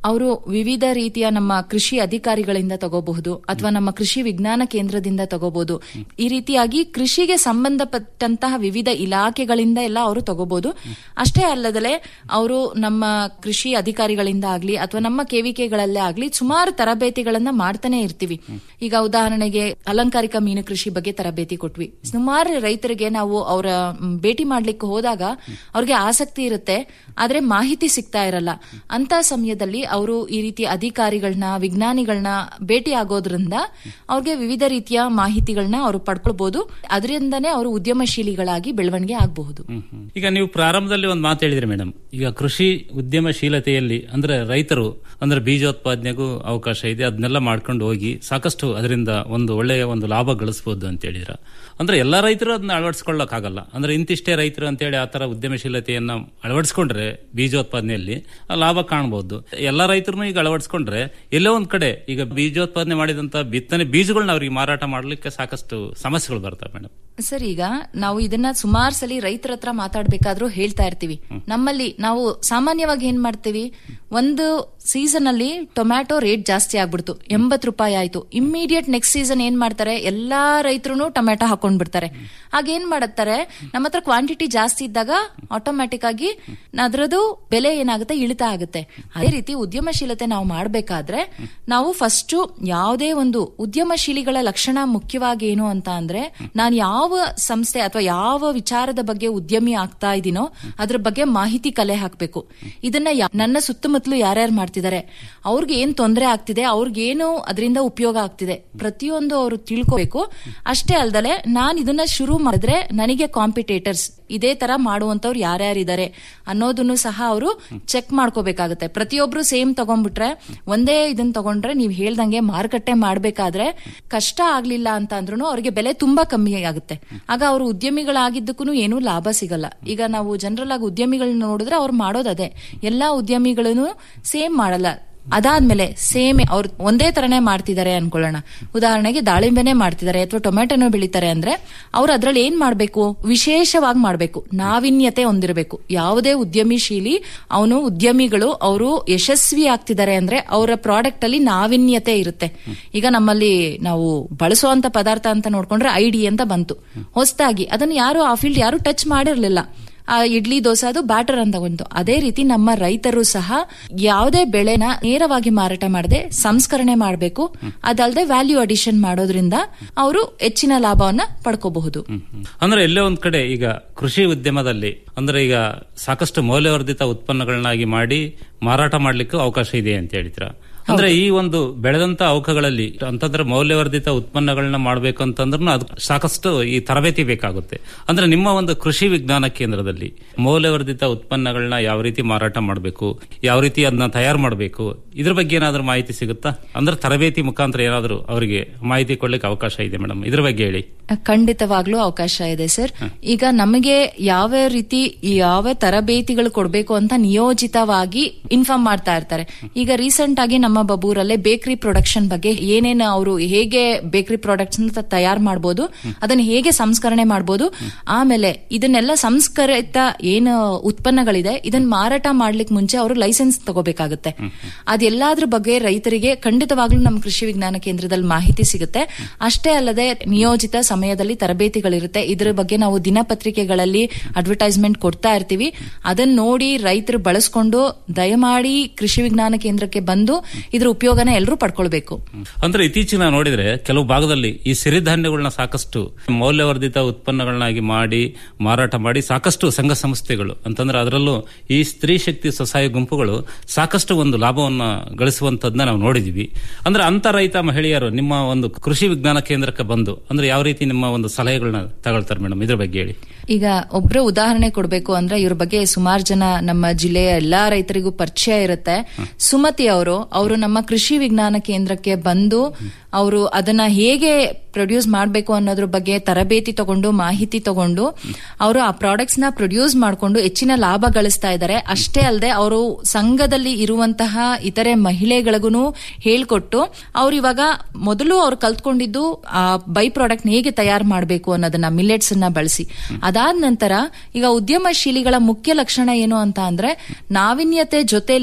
ಅವರು ವಿವಿಧ ರೀತಿಯ ನಮ್ಮ ಕೃಷಿ ಅಧಿಕಾರಿಗಳಿಂದ ತಗೋಬಹುದು ಅಥವಾ ನಮ್ಮ ಕೃಷಿ ವಿಜ್ಞಾನ ಕೇಂದ್ರದಿಂದ ತಗೋಬಹುದು ಈ ರೀತಿಯಾಗಿ ಕೃಷಿಗೆ ಸಂಬಂಧಪಟ್ಟಂತಹ ವಿವಿಧ ಇಲಾಖೆಗಳಿಂದ ಎಲ್ಲ ಅವರು ತಗೋಬಹುದು ಅಷ್ಟೇ ಅಲ್ಲದಲೆ ಅವರು ನಮ್ಮ ಕೃಷಿ ಅಧಿಕಾರಿಗಳಿಂದ ಆಗ್ಲಿ ಅಥವಾ ನಮ್ಮ ಕೆವಿಕೆಗಳಲ್ಲೇ ಆಗ್ಲಿ ಸುಮಾರು ತರಬೇತಿಗಳನ್ನ ಮಾಡ್ತಾನೆ ಇರ್ತೀವಿ ಈಗ ಉದಾಹರಣೆಗೆ ಅಲಂಕಾರಿಕ ಮೀನು ಕೃಷಿ ಬಗ್ಗೆ ತರಬೇತಿ ಕೊಟ್ವಿ ಸುಮಾರು ರೈತರಿಗೆ ನಾವು ಅವರ ಮ್, ಭೇಟಿ ಮಾಡ್ಲಿಕ್ಕೆ ಹೋದಾಗ ಅವ್ರಿಗೆ ಆಸಕ್ತಿ ಇರುತ್ತೆ ಆದ್ರೆ ಮಾಹಿತಿ ಸಿಗ್ತಾ ಇರಲ್ಲ ಅಂತ ಸಮಯದಲ್ಲಿ ಅವರು ಈ ರೀತಿ ಅಧಿಕಾರಿಗಳನ್ನ ವಿಜ್ಞಾನಿಗಳನ್ನ ಭೇಟಿ ಆಗೋದ್ರಿಂದ ಅವ್ರಿಗೆ ವಿವಿಧ ರೀತಿಯ ಮಾಹಿತಿಗಳನ್ನ ಅವರು ಪಡ್ಕೊಳ್ಬಹುದು ಅದರಿಂದನೇ ಅವರು ಉದ್ಯಮಶೀಲಿಗಳಾಗಿ ಬೆಳವಣಿಗೆ ಆಗಬಹುದು ಈಗ ನೀವು ಪ್ರಾರಂಭದಲ್ಲಿ ಒಂದು ಮಾತು ಹೇಳಿದ್ರಿ ಮೇಡಮ್ ಈಗ ಕೃಷಿ ಉದ್ಯಮಶೀಲತೆಯಲ್ಲಿ ಅಂದ್ರೆ ರೈತರು ಅಂದ್ರೆ ಬೀಜೋತ್ಪಾದನೆಗೂ ಅವಕಾಶ ಇದೆ ಅದನ್ನೆಲ್ಲ ಮಾಡ್ಕೊಂಡು ಹೋಗಿ ಸಾಕಷ್ಟು ಅದರಿಂದ ಒಂದು ಒಳ್ಳೆಯ ಒಂದು ಲಾಭ ಗಳಿಸಬಹುದು ಅಂತ ಹೇಳಿದ್ರ ಅಂದ್ರೆ ಎಲ್ಲಾ ರೈತರು ಅದನ್ನ ಅಳವಡಿಸ್ಕೊಳ್ಳಕ್ ಆಗಲ್ಲ ಅಂದ್ರೆ ಇಂತಿಷ್ಟೇ ರೈತರು ಅಂತೇಳಿ ಆ ತರ ಉದ್ಯಮಶೀಲತೆಯನ್ನ ಅಳವಡಿಸ್ಕೊಂಡ್ರೆ ಬೀಜೋತ್ಪಾದನೆಯಲ್ಲಿ ಆ ಲಾಭ ಕಾಣಬಹುದು ಎಲ್ಲಾ ರೈತರು ಈಗ ಅಳವಡಿಸ್ಕೊಂಡ್ರೆ ಎಲ್ಲೋ ಒಂದ್ ಕಡೆ ಈಗ ಬೀಜೋತ್ಪಾದನೆ ಮಾಡಿದಂತ ಬಿತ್ತನೆ ಬೀಜಗಳನ್ನ ಅವ್ರಿಗೆ ಮಾರಾಟ ಮಾಡ್ಲಿಕ್ಕೆ ಸಾಕಷ್ಟು ಸಮಸ್ಯೆಗಳು ಬರ್ತವೆ ಮೇಡಮ್ ಸರ್ ಈಗ ನಾವು ಇದನ್ನ ಸುಮಾರು ಸಲ ರೈತರ ಹತ್ರ ಮಾತಾಡ್ಬೇಕಾದ್ರೂ ಹೇಳ್ತಾ ಇರ್ತೀವಿ ನಮ್ಮಲ್ಲಿ ನಾವು ಸಾಮಾನ್ಯವಾಗಿ ಏನ್ ಮಾಡ್ತೀವಿ ಒಂದು ಸೀಸನ್ ಅಲ್ಲಿ ಟೊಮ್ಯಾಟೊ ರೇಟ್ ಜಾಸ್ತಿ ಆಗ್ಬಿಡ್ತು ಎಂಬತ್ ರೂಪಾಯಿ ಆಯ್ತು ಇಮ್ಮಿಡಿಯೇಟ್ ನೆಕ್ಸ್ಟ್ ಸೀಸನ್ ಏನ್ ಮಾಡ್ತಾರೆ ಎಲ್ಲಾ ರೈತರು ಟೊಮ್ಯಾಟೊ ಹಾಕೊಂಡ್ ಬಿಡ್ತಾರೆ ಆಗ ಏನ್ ಮಾಡುತ್ತಾರೆ ನಮ್ಮ ಹತ್ರ ಕ್ವಾಂಟಿಟಿ ಜಾಸ್ತಿ ಇದ್ದಾಗ ಆಟೋಮ್ಯಾಟಿಕ್ ಆಗಿ ಅದರದ್ದು ಬೆಲೆ ಏನಾಗುತ್ತೆ ಇಳಿತ ಆಗುತ್ತೆ ಅದೇ ರೀತಿ ಉದ್ಯಮಶೀಲತೆ ನಾವು ಮಾಡಬೇಕಾದ್ರೆ ನಾವು ಫಸ್ಟ್ ಯಾವುದೇ ಒಂದು ಉದ್ಯಮಶೀಲಿಗಳ ಲಕ್ಷಣ ಮುಖ್ಯವಾಗಿ ಏನು ಅಂತ ಅಂದ್ರೆ ನಾನು ಯಾವ ಸಂಸ್ಥೆ ಅಥವಾ ಯಾವ ವಿಚಾರದ ಬಗ್ಗೆ ಉದ್ಯಮಿ ಆಗ್ತಾ ಇದ್ದೀನೋ ಅದ್ರ ಬಗ್ಗೆ ಮಾಹಿತಿ ಕಲೆ ಹಾಕ್ಬೇಕು ಇದನ್ನ ಯಾ- ನನ್ನ ಸುತ್ತಮುತ್ತಲು ಯಾರ್ಯಾರು ಮಾಡ್ತಿದ್ದಾರೆ ಅವ್ರಿಗೆ ಏನ್ ತೊಂದರೆ ಆಗ್ತಿದೆ ಅವ್ರಿಗೇನು ಅದರಿಂದ ಉಪಯೋಗ ಆಗ್ತಿದೆ ಪ್ರತಿಯೊಂದು ಅವರು ತಿಳ್ಕೋಬೇಕು ಅಷ್ಟೇ ಅಲ್ದಲೆ ನಾನು ಇದನ್ನ ಶುರು ಮಾಡಿದ್ರೆ ನನಗೆ ಕಾಂಪಿಟೇಟರ್ಸ್ ಇದೇ ತರ ಮಾಡುವಂತವ್ರು ಯಾರ್ಯಾರಿದ್ದಾರೆ ಅನ್ನೋದನ್ನು ಸಹ ಅವರು ಚೆಕ್ ಮಾಡ್ಕೋಬೇಕಾಗುತ್ತೆ ಪ್ರತಿಯೊಬ್ರು ಸೇಮ್ ತಗೊಂಡ್ಬಿಟ್ರೆ ಒಂದೇ ಇದನ್ನ ತಗೊಂಡ್ರೆ ನೀವು ಹೇಳ್ದಂಗೆ ಮಾರುಕಟ್ಟೆ ಮಾಡ್ಬೇಕಾದ್ರೆ ಕಷ್ಟ ಆಗ್ಲಿಲ್ಲ ಅಂತ ಅಂದ್ರೂ ಅವ್ರಿಗೆ ಬೆಲೆ ತುಂಬಾ ಕಮ್ಮಿ ಆಗುತ್ತೆ ಆಗ ಅವರು ಉದ್ಯಮಿಗಳಾಗಿದ್ದಕ್ಕೂ ಏನೂ ಲಾಭ ಸಿಗಲ್ಲ ಈಗ ನಾವು ಜನರಲ್ ಆಗಿ ಉದ್ಯಮಿಗಳನ್ನ ನೋಡಿದ್ರೆ ಅವ್ರು ಮಾಡೋದದೇ ಎಲ್ಲಾ ಉದ್ಯಮಿಗಳನ್ನು ಸೇಮ್ ಮಾಡಲ್ಲ ಅದಾದ್ಮೇಲೆ ಸೇಮ್ ಅವ್ರು ಒಂದೇ ತರನೇ ಮಾಡ್ತಿದ್ದಾರೆ ಅನ್ಕೊಳ್ಳೋಣ ಉದಾಹರಣೆಗೆ ದಾಳಿಂಬೆನೆ ಮಾಡ್ತಿದ್ದಾರೆ ಅಥವಾ ಟೊಮೆಟೊನೋ ಬೆಳಿತಾರೆ ಅಂದ್ರೆ ಅವ್ರು ಅದ್ರಲ್ಲಿ ಏನ್ ಮಾಡ್ಬೇಕು ವಿಶೇಷವಾಗಿ ಮಾಡ್ಬೇಕು ನಾವಿನ್ಯತೆ ಹೊಂದಿರಬೇಕು ಯಾವುದೇ ಉದ್ಯಮಿಶೀಲಿ ಅವನು ಉದ್ಯಮಿಗಳು ಅವರು ಯಶಸ್ವಿ ಆಗ್ತಿದ್ದಾರೆ ಅಂದ್ರೆ ಅವರ ಪ್ರಾಡಕ್ಟ್ ಅಲ್ಲಿ ನಾವಿನ್ಯತೆ ಇರುತ್ತೆ ಈಗ ನಮ್ಮಲ್ಲಿ ನಾವು ಬಳಸುವಂತ ಪದಾರ್ಥ ಅಂತ ನೋಡ್ಕೊಂಡ್ರೆ ಐಡಿ ಅಂತ ಬಂತು ಹೊಸದಾಗಿ ಅದನ್ನ ಯಾರು ಆ ಫೀಲ್ಡ್ ಯಾರು ಟಚ್ ಮಾಡಿರ್ಲಿಲ್ಲ ಆ ಇಡ್ಲಿ ದೋಸೆ ಅದು ಬ್ಯಾಟರ್ ಅಂತ ಬಂತು ಅದೇ ರೀತಿ ನಮ್ಮ ರೈತರು ಸಹ ಯಾವುದೇ ಬೆಳೆನ ನೇರವಾಗಿ ಮಾರಾಟ ಮಾಡದೆ ಸಂಸ್ಕರಣೆ ಮಾಡಬೇಕು ಅದಲ್ಲದೆ ವ್ಯಾಲ್ಯೂ ಅಡಿಷನ್ ಮಾಡೋದ್ರಿಂದ ಅವರು ಹೆಚ್ಚಿನ ಲಾಭವನ್ನ ಪಡ್ಕೋಬಹುದು ಅಂದ್ರೆ ಎಲ್ಲೇ ಒಂದ್ ಕಡೆ ಈಗ ಕೃಷಿ ಉದ್ಯಮದಲ್ಲಿ ಅಂದ್ರೆ ಈಗ ಸಾಕಷ್ಟು ಮೌಲ್ಯವರ್ಧಿತ ಉತ್ಪನ್ನಗಳನ್ನಾಗಿ ಮಾಡಿ ಮಾರಾಟ ಮಾಡ್ಲಿಕ್ಕೂ ಅವಕಾಶ ಇದೆ ಅಂತ ಹೇಳಿದ್ರ ಅಂದ್ರೆ ಈ ಒಂದು ಬೆಳೆದಂತ ಅವಕಗಳಲ್ಲಿ ಅಂತಂದ್ರೆ ಮೌಲ್ಯವರ್ಧಿತ ಉತ್ಪನ್ನಗಳನ್ನ ಮಾಡ್ಬೇಕು ಅಂತಂದ್ರೂ ಅದು ಸಾಕಷ್ಟು ಈ ತರಬೇತಿ ಬೇಕಾಗುತ್ತೆ ಅಂದ್ರೆ ನಿಮ್ಮ ಒಂದು ಕೃಷಿ ವಿಜ್ಞಾನ ಕೇಂದ್ರದಲ್ಲಿ ಮೌಲ್ಯವರ್ಧಿತ ಉತ್ಪನ್ನಗಳನ್ನ ಯಾವ ರೀತಿ ಮಾರಾಟ ಮಾಡಬೇಕು ಯಾವ ರೀತಿ ಅದನ್ನ ತಯಾರು ಮಾಡಬೇಕು ಇದ್ರ ಬಗ್ಗೆ ಏನಾದ್ರೂ ಮಾಹಿತಿ ಸಿಗುತ್ತಾ ಅಂದ್ರೆ ತರಬೇತಿ ಮುಖಾಂತರ ಏನಾದ್ರೂ ಅವರಿಗೆ ಮಾಹಿತಿ ಕೊಡ್ಲಿಕ್ಕೆ ಅವಕಾಶ ಇದೆ ಮೇಡಮ್ ಇದ್ರ ಬಗ್ಗೆ ಹೇಳಿ ಖಂಡಿತವಾಗ್ಲೂ ಅವಕಾಶ ಇದೆ ಸರ್ ಈಗ ನಮಗೆ ಯಾವ ರೀತಿ ಯಾವ ತರಬೇತಿಗಳು ಕೊಡಬೇಕು ಅಂತ ನಿಯೋಜಿತವಾಗಿ ಇನ್ಫಾರ್ಮ್ ಮಾಡ್ತಾ ಇರ್ತಾರೆ ಈಗ ರೀಸೆಂಟ್ ಆಗಿ ನಮ್ಮ ಬಬೂರಲ್ಲೇ ಬೇಕರಿ ಪ್ರೊಡಕ್ಷನ್ ಬಗ್ಗೆ ಏನೇನು ಅವರು ಹೇಗೆ ಬೇಕರಿ ಪ್ರಾಡಕ್ಟ್ಸ್ ತಯಾರು ಮಾಡಬಹುದು ಅದನ್ನ ಹೇಗೆ ಸಂಸ್ಕರಣೆ ಮಾಡಬಹುದು ಆಮೇಲೆ ಇದನ್ನೆಲ್ಲ ಸಂಸ್ಕರಿತ ಏನು ಉತ್ಪನ್ನಗಳಿದೆ ಇದನ್ನ ಮಾರಾಟ ಮಾಡ್ಲಿಕ್ಕೆ ಮುಂಚೆ ಅವರು ಲೈಸೆನ್ಸ್ ತಗೋಬೇಕಾಗುತ್ತೆ ಅದೆಲ್ಲದ್ರ ಬಗ್ಗೆ ರೈತರಿಗೆ ಖಂಡಿತವಾಗ್ಲೂ ನಮ್ಮ ಕೃಷಿ ವಿಜ್ಞಾನ ಕೇಂದ್ರದಲ್ಲಿ ಮಾಹಿತಿ ಸಿಗುತ್ತೆ ಅಷ್ಟೇ ಅಲ್ಲದೆ ನಿಯೋಜಿತ ಸಮಯದಲ್ಲಿ ತರಬೇತಿಗಳಿರುತ್ತೆ ಇದರ ಬಗ್ಗೆ ನಾವು ದಿನಪತ್ರಿಕೆಗಳಲ್ಲಿ ಅಡ್ವರ್ಟೈಸ್ಮೆಂಟ್ ಕೊಡ್ತಾ ಇರ್ತೀವಿ ಅದನ್ನ ನೋಡಿ ರೈತರು ಬಳಸ್ಕೊಂಡು ದಯಮಾಡಿ ಕೃಷಿ ವಿಜ್ಞಾನ ಕೇಂದ್ರಕ್ಕೆ ಬಂದು ಇದ್ರ ಉಪಯೋಗನ ಎಲ್ಲರೂ ಪಡ್ಕೊಳ್ಬೇಕು ಅಂದ್ರೆ ಇತ್ತೀಚಿನ ನೋಡಿದ್ರೆ ಕೆಲವು ಭಾಗದಲ್ಲಿ ಈ ಸಿರಿಧಾನ್ಯಗಳನ್ನ ಸಾಕಷ್ಟು ಮೌಲ್ಯವರ್ಧಿತ ಉತ್ಪನ್ನಗಳನ್ನಾಗಿ ಮಾಡಿ ಮಾರಾಟ ಮಾಡಿ ಸಾಕಷ್ಟು ಸಂಘ ಸಂಸ್ಥೆಗಳು ಅಂತಂದ್ರೆ ಅದರಲ್ಲೂ ಈ ಸ್ತ್ರೀ ಶಕ್ತಿ ಸ್ವಸಹಾಯ ಗುಂಪುಗಳು ಸಾಕಷ್ಟು ಒಂದು ಲಾಭವನ್ನ ಗಳಿಸುವಂತದನ್ನ ನಾವು ನೋಡಿದೀವಿ ಅಂದ್ರೆ ಅಂತ ರೈತ ಮಹಿಳೆಯರು ನಿಮ್ಮ ಒಂದು ಕೃಷಿ ವಿಜ್ಞಾನ ಕೇಂದ್ರಕ್ಕೆ ಬಂದು ಅಂದ್ರೆ ಯಾವ ರೀತಿ ನಿಮ್ಮ ಒಂದು ಸಲಹೆಗಳನ್ನ ತಗೊಳ್ತಾರೆ ಮೇಡಮ್ ಇದ್ರ ಬಗ್ಗೆ ಹೇಳಿ ಈಗ ಒಬ್ರ ಉದಾಹರಣೆ ಕೊಡ್ಬೇಕು ಅಂದ್ರೆ ಇವ್ರ ಬಗ್ಗೆ ಸುಮಾರು ಜನ ನಮ್ಮ ಜಿಲ್ಲೆಯ ಎಲ್ಲಾ ರೈತರಿಗೂ ಪರಿಚಯ ಇರುತ್ತೆ ಸುಮತಿ ಅವರು ಅವರು ನಮ್ಮ ಕೃಷಿ ವಿಜ್ಞಾನ ಕೇಂದ್ರಕ್ಕೆ ಬಂದು ಅವರು ಅದನ್ನ ಹೇಗೆ ಪ್ರೊಡ್ಯೂಸ್ ಮಾಡಬೇಕು ಅನ್ನೋದ್ರ ಬಗ್ಗೆ ತರಬೇತಿ ತಗೊಂಡು ಮಾಹಿತಿ ತಗೊಂಡು ಅವರು ಆ ಪ್ರಾಡಕ್ಟ್ಸ್ ನ ಪ್ರೊಡ್ಯೂಸ್ ಮಾಡಿಕೊಂಡು ಹೆಚ್ಚಿನ ಲಾಭ ಗಳಿಸ್ತಾ ಇದ್ದಾರೆ ಅಷ್ಟೇ ಅಲ್ಲದೆ ಅವರು ಸಂಘದಲ್ಲಿ ಇರುವಂತಹ ಇತರೆ ಮಹಿಳೆಗಳಿಗೂ ಹೇಳ್ಕೊಟ್ಟು ಅವ್ರು ಇವಾಗ ಮೊದಲು ಅವ್ರು ಕಲ್ತ್ಕೊಂಡಿದ್ದು ಆ ಬೈ ಪ್ರಾಡಕ್ಟ್ ಹೇಗೆ ತಯಾರು ಮಾಡಬೇಕು ಅನ್ನೋದನ್ನ ಮಿಲೆಟ್ಸ್ ಅನ್ನ ಬಳಸಿ ಅದಾದ ನಂತರ ಈಗ ಉದ್ಯಮಶೀಲಿಗಳ ಮುಖ್ಯ ಲಕ್ಷಣ ಏನು ಅಂತ ಅಂದ್ರೆ ನಾವಿನ್ಯತೆ ಜೊತೆಯಲ್ಲಿ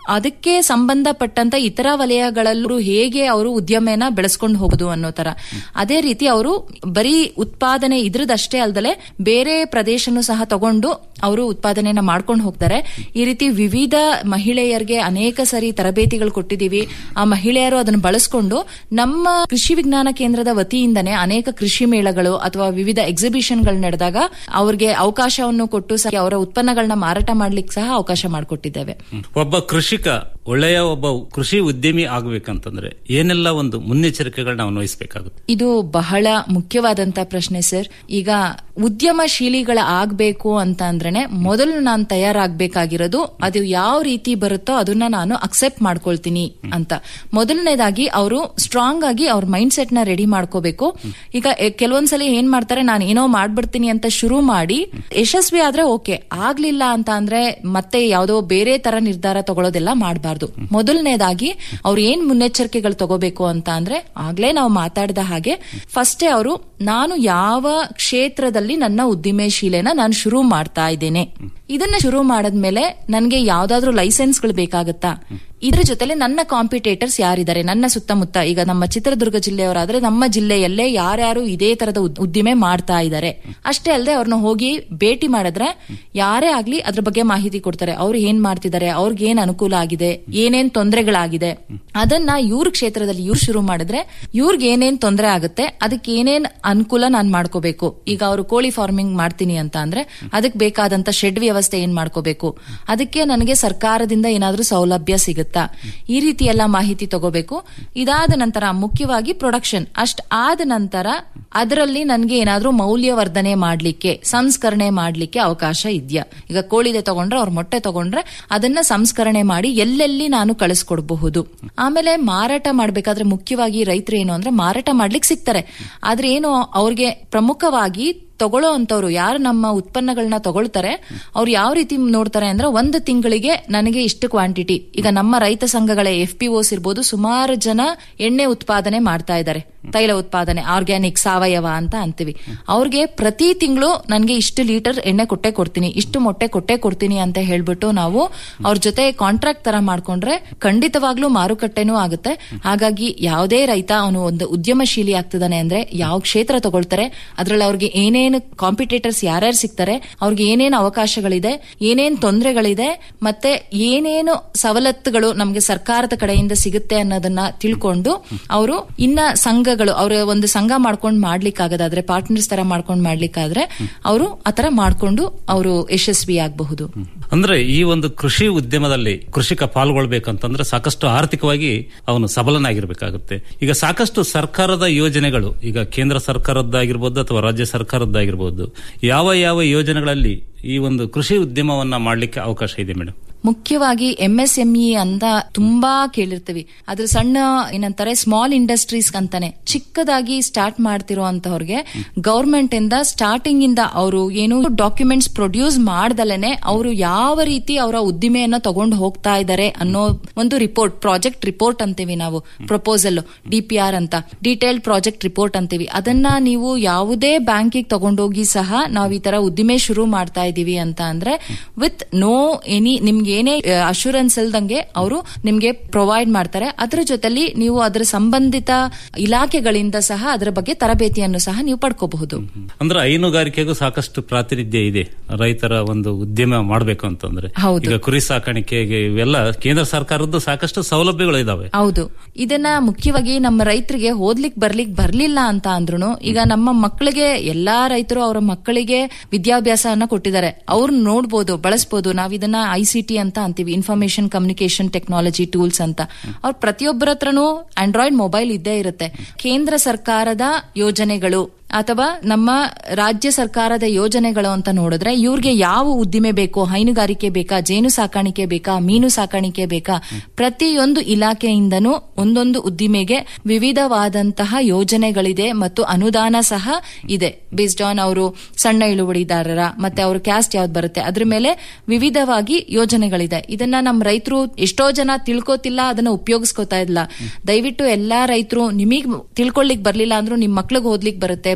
ಅದಕ್ಕೆ ಸಂಬಂಧಪಟ್ಟಂತ ಇತರ ವಲಯಗಳಲ್ಲೂ ಹೇಗೆ ಅವರು ಉದ್ಯಮನ ಬೆಳೆಸ್ಕೊಂಡು ಹೋಗುದು ಅನ್ನೋ ತರ ಅದೇ ರೀತಿ ಅವರು ಬರೀ ಉತ್ಪಾದನೆ ಇದ್ರದಷ್ಟೇ ಅಲ್ದಲೆ ಬೇರೆ ಪ್ರದೇಶನೂ ಸಹ ತಗೊಂಡು ಅವರು ಉತ್ಪಾದನೆಯನ್ನ ಮಾಡ್ಕೊಂಡು ಹೋಗ್ತಾರೆ ಈ ರೀತಿ ವಿವಿಧ ಮಹಿಳೆಯರಿಗೆ ಅನೇಕ ಸರಿ ತರಬೇತಿಗಳು ಕೊಟ್ಟಿದೀವಿ ಆ ಮಹಿಳೆಯರು ಅದನ್ನು ಬಳಸ್ಕೊಂಡು ನಮ್ಮ ಕೃಷಿ ವಿಜ್ಞಾನ ಕೇಂದ್ರದ ವತಿಯಿಂದನೇ ಅನೇಕ ಕೃಷಿ ಮೇಳಗಳು ಅಥವಾ ವಿವಿಧ ಎಕ್ಸಿಬಿಷನ್ಗಳು ನಡೆದಾಗ ಅವ್ರಿಗೆ ಅವಕಾಶವನ್ನು ಕೊಟ್ಟು ಸಹ ಅವರ ಉತ್ಪನ್ನಗಳನ್ನ ಮಾರಾಟ ಮಾಡ್ಲಿಕ್ಕೆ ಸಹ ಅವಕಾಶ ಮಾಡಿಕೊಟ್ಟಿದ್ದೇವೆ ಒಬ್ಬ ಕೃಷಿಕ ಒಳ್ಳೆಯ ಒಬ್ಬ ಕೃಷಿ ಉದ್ಯಮಿ ಆಗ್ಬೇಕಂತಂದ್ರೆ ಏನೆಲ್ಲ ಒಂದು ಮುನ್ನೆಚ್ಚರಿಕೆಗಳನ್ನ ನಾವು ವಹಿಸಬೇಕಾಗುತ್ತೆ ಇದು ಬಹಳ ಮುಖ್ಯವಾದಂತ ಪ್ರಶ್ನೆ ಸರ್ ಈಗ ಉದ್ಯಮಶೀಲಿಗಳ ಆಗ್ಬೇಕು ಅಂತ ಅಂದ್ರೇನೆ ಮೊದಲು ನಾನು ತಯಾರಾಗಬೇಕಾಗಿರೋದು ಅದು ಯಾವ ರೀತಿ ಬರುತ್ತೋ ಅದನ್ನ ನಾನು ಅಕ್ಸೆಪ್ಟ್ ಮಾಡ್ಕೊಳ್ತೀನಿ ಅಂತ ಮೊದಲನೇದಾಗಿ ಅವರು ಸ್ಟ್ರಾಂಗ್ ಆಗಿ ಅವ್ರ ಮೈಂಡ್ ಸೆಟ್ ನ ರೆಡಿ ಮಾಡ್ಕೋಬೇಕು ಈಗ ಎ- ಕೆಲವೊಂದ್ಸಲಿ ಏನ್ ಮಾಡ್ತಾರೆ ನಾನು ಏನೋ ಮಾಡ್ಬಿಡ್ತೀನಿ ಅಂತ ಶುರು ಮಾಡಿ ಯಶಸ್ವಿ ಆದ್ರೆ ಓಕೆ ಆಗ್ಲಿಲ್ಲ ಅಂತ ಅಂದ್ರೆ ಮತ್ತೆ ಯಾವ್ದೋ ಬೇರೆ ತರ ನಿರ್ಧಾರ ತಗೊಳ್ಳೋದೆಲ್ಲ ಮಾಡಬಾರ್ದು ಮೊದಲನೇದಾಗಿ ಅವ್ರು ಏನ್ ಮುನ್ನೆಚ್ಚರಿಕೆಗಳು ತಗೋಬೇಕು ಅಂತ ಅಂದ್ರೆ ಆಗ್ಲೇ ನಾವು ಮಾತಾಡಿದ ಹಾಗೆ ಫಸ್ಟೇ ಅವರು ನಾನು ಯಾವ ಕ್ಷೇತ್ರದಲ್ಲಿ ನನ್ನ ಉದ್ದಿಮೆಶೀಲೆನ ನಾನು ಶುರು ಮಾಡ್ತಾ ಇದ್ದೇನೆ ಇದನ್ನ ಶುರು ಮಾಡದ್ಮೇಲೆ ನನ್ಗೆ ಯಾವ್ದಾದ್ರು ಲೈಸೆನ್ಸ್ಗಳು ಬೇಕಾಗುತ್ತಾ ಇದ್ರ ಜೊತೆಲೆ ನನ್ನ ಕಾಂಪಿಟೇಟರ್ಸ್ ಯಾರಿದ್ದಾರೆ ನನ್ನ ಸುತ್ತಮುತ್ತ ಈಗ ನಮ್ಮ ಚಿತ್ರದುರ್ಗ ಜಿಲ್ಲೆಯವರಾದ್ರೆ ನಮ್ಮ ಜಿಲ್ಲೆಯಲ್ಲೇ ಯಾರ್ಯಾರು ಇದೇ ತರದ ಉದ್- ಉದ್ದಿಮೆ ಮಾಡ್ತಾ ಇದ್ದಾರೆ ಅಷ್ಟೇ ಅಲ್ಲದೆ ಅವ್ರನ್ನ ಹೋಗಿ ಭೇಟಿ ಮಾಡಿದ್ರೆ ಯಾರೇ ಆಗ್ಲಿ ಅದ್ರ ಬಗ್ಗೆ ಮಾಹಿತಿ ಕೊಡ್ತಾರೆ ಅವ್ರು ಏನ್ ಮಾಡ್ತಿದ್ದಾರೆ ಅವ್ರಿಗೆ ಏನ್ ಅನುಕೂಲ ಆಗಿದೆ ಏನೇನ್ ತೊಂದರೆಗಳಾಗಿದೆ ಅದನ್ನ ಇವ್ರ ಕ್ಷೇತ್ರದಲ್ಲಿ ಇವ್ರು ಶುರು ಮಾಡಿದ್ರೆ ಇವ್ರಿಗೆ ಏನೇನ್ ತೊಂದರೆ ಆಗುತ್ತೆ ಅದಕ್ಕೆ ಏನೇನ್ ಅನುಕೂಲ ನಾನ್ ಮಾಡ್ಕೋಬೇಕು ಈಗ ಅವರು ಕೋಳಿ ಫಾರ್ಮಿಂಗ್ ಮಾಡ್ತೀನಿ ಅಂತ ಅಂದ್ರೆ ಅದಕ್ಕೆ ಬೇಕಾದಂತ ಶೆಡ್ ವ್ಯವಸ್ಥೆ ಏನ್ ಮಾಡ್ಕೋಬೇಕು ಅದಕ್ಕೆ ನನಗೆ ಸರ್ಕಾರದಿಂದ ಏನಾದ್ರೂ ಸೌಲಭ್ಯ ಸಿಗುತ್ತಾ ಈ ರೀತಿ ಎಲ್ಲ ಮಾಹಿತಿ ತಗೋಬೇಕು ಇದಾದ ನಂತರ ಮುಖ್ಯವಾಗಿ ಪ್ರೊಡಕ್ಷನ್ ಅಷ್ಟ್ ಆದ ನಂತರ ಅದರಲ್ಲಿ ನನ್ಗೆ ಏನಾದ್ರೂ ಮೌಲ್ಯವರ್ಧನೆ ಮಾಡ್ಲಿಕ್ಕೆ ಸಂಸ್ಕರಣೆ ಮಾಡ್ಲಿಕ್ಕೆ ಅವಕಾಶ ಇದೆಯಾ ಈಗ ಕೋಳಿದೆ ತಗೊಂಡ್ರೆ ಅವ್ರ ಮೊಟ್ಟೆ ತಗೊಂಡ್ರೆ ಅದನ್ನ ಸಂಸ್ಕರಣೆ ಮಾಡಿ ಎಲ್ಲೆಲ್ಲಿ ನಾನು ಕಳಿಸ್ಕೊಡ್ಬಹುದು ಆಮೇಲೆ ಮಾರಾಟ ಮಾಡ್ಬೇಕಾದ್ರೆ ಮುಖ್ಯವಾಗಿ ರೈತರು ಏನು ಅಂದ್ರೆ ಮಾರಾಟ ಮಾಡ್ಲಿಕ್ಕೆ ಸಿಗ್ತಾರೆ ಆದ್ರೆ ಏನು ಅವ್ರಿಗೆ ಪ್ರಮುಖವಾಗಿ ತಗೊಳ್ಳೋ ಅಂತವ್ರು ಯಾರು ನಮ್ಮ ಉತ್ಪನ್ನಗಳನ್ನ ತಗೊಳ್ತಾರೆ ಅವ್ರು ಯಾವ ರೀತಿ ನೋಡ್ತಾರೆ ಅಂದ್ರೆ ಒಂದು ತಿಂಗಳಿಗೆ ನನಗೆ ಇಷ್ಟು ಕ್ವಾಂಟಿಟಿ ಈಗ ನಮ್ಮ ರೈತ ಸಂಘಗಳ ಎಫ್ ಪಿ ಓಸ್ ಇರ್ಬೋದು ಸುಮಾರು ಜನ ಎಣ್ಣೆ ಉತ್ಪಾದನೆ ಮಾಡ್ತಾ ಇದ್ದಾರೆ ತೈಲ ಉತ್ಪಾದನೆ ಆರ್ಗ್ಯಾನಿಕ್ ಸಾವಯವ ಅಂತ ಅಂತೀವಿ ಅವ್ರಿಗೆ ಪ್ರತಿ ತಿಂಗಳು ನನಗೆ ಇಷ್ಟು ಲೀಟರ್ ಎಣ್ಣೆ ಕೊಟ್ಟೆ ಕೊಡ್ತೀನಿ ಇಷ್ಟು ಮೊಟ್ಟೆ ಕೊಟ್ಟೆ ಕೊಡ್ತೀನಿ ಅಂತ ಹೇಳ್ಬಿಟ್ಟು ನಾವು ಅವ್ರ ಜೊತೆ ಕಾಂಟ್ರಾಕ್ಟ್ ತರ ಮಾಡ್ಕೊಂಡ್ರೆ ಖಂಡಿತವಾಗ್ಲೂ ಮಾರುಕಟ್ಟೆನೂ ಆಗುತ್ತೆ ಹಾಗಾಗಿ ಯಾವುದೇ ರೈತ ಅವನು ಒಂದು ಉದ್ಯಮಶೀಲಿ ಆಗ್ತಿದ್ದಾನೆ ಅಂದ್ರೆ ಯಾವ ಕ್ಷೇತ್ರ ತಗೊಳ್ತಾರೆ ಅದ್ರಲ್ಲಿ ಅವ್ರಿಗೆ ಏನೇನು ಕಾಂಪಿಟೇಟರ್ಸ್ ಯಾರ್ಯಾರು ಸಿಗ್ತಾರೆ ಅವ್ರಿಗೆ ಏನೇನು ಅವಕಾಶಗಳಿದೆ ಏನೇನ್ ತೊಂದರೆಗಳಿದೆ ಮತ್ತೆ ಏನೇನು ಸವಲತ್ತುಗಳು ನಮ್ಗೆ ಸರ್ಕಾರದ ಕಡೆಯಿಂದ ಸಿಗುತ್ತೆ ಅನ್ನೋದನ್ನ ತಿಳ್ಕೊಂಡು ಅವರು ಇನ್ನ ಸಂಘಗಳು ಅವ್ರ ಒಂದು ಸಂಘ ಮಾಡ್ಕೊಂಡು ಮಾಡ್ಲಿಕ್ಕಾಗದಾದ್ರೆ ಪಾರ್ಟ್ನರ್ಸ್ ತರ ಮಾಡ್ಕೊಂಡು ಮಾಡ್ಲಿಕ್ಕಾದ್ರೆ ಅವರು ಆತರ ಮಾಡ್ಕೊಂಡು ಅವರು ಯಶಸ್ವಿ ಆಗಬಹುದು ಅಂದ್ರೆ ಈ ಒಂದು ಕೃಷಿ ಉದ್ಯಮದಲ್ಲಿ ಕೃಷಿಕ ಪಾಲ್ಗೊಳ್ಬೇಕಂತಂದ್ರೆ ಸಾಕಷ್ಟು ಆರ್ಥಿಕವಾಗಿ ಅವನು ಸಬಲನಾಗಿರ್ಬೇಕಾಗುತ್ತೆ ಈಗ ಸಾಕಷ್ಟು ಸರ್ಕಾರದ ಯೋಜನೆಗಳು ಈಗ ಕೇಂದ್ರ ಸರ್ಕಾರದ್ದಾಗಿರ್ಬೋದು ಅಥವಾ ರಾಜ್ಯ ಸರ್ಕಾರದ್ದಾಗಿರ್ಬೋದು ಯಾವ ಯಾವ ಯೋಜನೆಗಳಲ್ಲಿ ಈ ಒಂದು ಕೃಷಿ ಉದ್ಯಮವನ್ನ ಮಾಡ್ಲಿಕ್ಕೆ ಅವಕಾಶ ಇದೆ ಮೇಡಮ್ ಮುಖ್ಯವಾಗಿ ಎಂಎಸ್ಎಂಇ ಅಂತ ತುಂಬಾ ಕೇಳಿರ್ತೀವಿ ಅದ್ರ ಸಣ್ಣ ಏನಂತಾರೆ ಸ್ಮಾಲ್ ಇಂಡಸ್ಟ್ರೀಸ್ ಅಂತಾನೆ ಚಿಕ್ಕದಾಗಿ ಸ್ಟಾರ್ಟ್ ಮಾಡ್ತಿರೋ ಅಂತವ್ರಿಗೆ ಗವರ್ಮೆಂಟ್ ಇಂದ ಸ್ಟಾರ್ಟಿಂಗ್ ಇಂದ ಅವರು ಏನು ಡಾಕ್ಯುಮೆಂಟ್ಸ್ ಪ್ರೊಡ್ಯೂಸ್ ಮಾಡ್ದಲೇನೆ ಅವರು ಯಾವ ರೀತಿ ಅವರ ಉದ್ದಿಮೆಯನ್ನ ತಗೊಂಡು ಹೋಗ್ತಾ ಇದ್ದಾರೆ ಅನ್ನೋ ಒಂದು ರಿಪೋರ್ಟ್ ಪ್ರಾಜೆಕ್ಟ್ ರಿಪೋರ್ಟ್ ಅಂತೀವಿ ನಾವು ಪ್ರಪೋಸಲ್ ಡಿಪಿಆರ್ ಅಂತ ಡೀಟೇಲ್ಡ್ ಪ್ರಾಜೆಕ್ಟ್ ರಿಪೋರ್ಟ್ ಅಂತೀವಿ ಅದನ್ನ ನೀವು ಯಾವುದೇ ಬ್ಯಾಂಕಿಗೆ ತಗೊಂಡೋಗಿ ಸಹ ನಾವು ಈ ತರ ಉದ್ದಿಮೆ ಶುರು ಮಾಡ್ತಾ ಇದೀವಿ ಅಂತ ಅಂದ್ರೆ ವಿತ್ ನೋ ಎನಿ ನಿಮ್ಗೆ ಏನೇ ಅಶೂರೆನ್ಸ್ ಇಲ್ದಂಗೆ ಅವರು ನಿಮ್ಗೆ ಪ್ರೊವೈಡ್ ಮಾಡ್ತಾರೆ ಅದರ ಜೊತೆಲಿ ನೀವು ಅದರ ಸಂಬಂಧಿತ ಇಲಾಖೆಗಳಿಂದ ಸಹ ಅದರ ಬಗ್ಗೆ ತರಬೇತಿಯನ್ನು ಸಹ ನೀವು ಪಡ್ಕೋಬಹುದು ಅಂದ್ರೆ ಹೈನುಗಾರಿಕೆಗೂ ಸಾಕಷ್ಟು ಪ್ರಾತಿನಿಧ್ಯ ಇದೆ ರೈತರ ಒಂದು ಉದ್ಯಮ ಮಾಡಬೇಕು ಅಂತಂದ್ರೆ ಹೌದು. ಈಗ ಕುರಿ ಸಾಕಾಣಿಕೆಗೆ ಇವೆಲ್ಲ ಕೇಂದ್ರ ಸರ್ಕಾರದ್ದು ಸಾಕಷ್ಟು ಸೌಲಭ್ಯಗಳು ಇದಾವೆ ಹೌದು ಇದನ್ನ ಮುಖ್ಯವಾಗಿ ನಮ್ಮ ರೈತರಿಗೆ ಓದ್ಲಿಕ್ ಬರ್ಲಿಕ್ ಬರ್ಲಿಲ್ಲ ಅಂತ ಅಂದ್ರೂ ಈಗ ನಮ್ಮ ಮಕ್ಕಳಿಗೆ ಎಲ್ಲಾ ರೈತರು ಅವರ ಮಕ್ಕಳಿಗೆ ವಿದ್ಯಾಭ್ಯಾಸವನ್ನ ಕೊಟ್ಟಿದ್ದಾರೆ ಅವ್ರು ನೋಡ್ಬೋದು ಬಳಸ್ಬೋದು ನಾವ್ ಇದನ್ನ ಐ ಸಿ ಟಿ ಅಂತ ಅಂತೀವಿ ಇನ್ಫಾರ್ಮೇಶನ್ ಕಮ್ಯುನಿಕೇಶನ್ ಟೆಕ್ನಾಲಜಿ ಟೂಲ್ಸ್ ಅಂತ ಅವ್ರ ಪ್ರತಿಯೊಬ್ಬರ ಹತ್ರನೂ ಆಂಡ್ರಾಯ್ಡ್ ಮೊಬೈಲ್ ಇದ್ದೇ ಇರುತ್ತೆ ಕೇಂದ್ರ ಸರ್ಕಾರದ ಯೋಜನೆಗಳು ಅಥವಾ ನಮ್ಮ ರಾಜ್ಯ ಸರ್ಕಾರದ ಯೋಜನೆಗಳು ಅಂತ ನೋಡಿದ್ರೆ ಇವ್ರಿಗೆ ಯಾವ ಉದ್ದಿಮೆ ಬೇಕೋ ಹೈನುಗಾರಿಕೆ ಬೇಕಾ ಜೇನು ಸಾಕಾಣಿಕೆ ಬೇಕಾ ಮೀನು ಸಾಕಾಣಿಕೆ ಬೇಕಾ ಪ್ರತಿಯೊಂದು ಇಲಾಖೆಯಿಂದನೂ ಒಂದೊಂದು ಉದ್ದಿಮೆಗೆ ವಿವಿಧವಾದಂತಹ ಯೋಜನೆಗಳಿದೆ ಮತ್ತು ಅನುದಾನ ಸಹ ಇದೆ ಬೇಸ್ಡ್ ಆನ್ ಅವರು ಸಣ್ಣ ಇಳುವರಿದಾರರ ಮತ್ತೆ ಅವ್ರ ಕ್ಯಾಸ್ಟ್ ಯಾವ್ದು ಬರುತ್ತೆ ಅದ್ರ ಮೇಲೆ ವಿವಿಧವಾಗಿ ಯೋಜನೆಗಳಿದೆ ಇದನ್ನ ನಮ್ಮ ರೈತರು ಎಷ್ಟೋ ಜನ ತಿಳ್ಕೋತಿಲ್ಲ ಅದನ್ನ ಉಪಯೋಗಿಸ್ಕೋತಾ ಇಲ್ಲ ದಯವಿಟ್ಟು ಎಲ್ಲಾ ರೈತರು ನಿಮಗ್ ತಿಳ್ಕೊಳ್ಳಿಕ್ ಬರ್ಲಿಲ್ಲ ಅಂದ್ರೂ ನಿಮ್ ಮಕ್ಳಿಗೆ ಓದ್ಲಿಕ್ ಬರುತ್ತೆ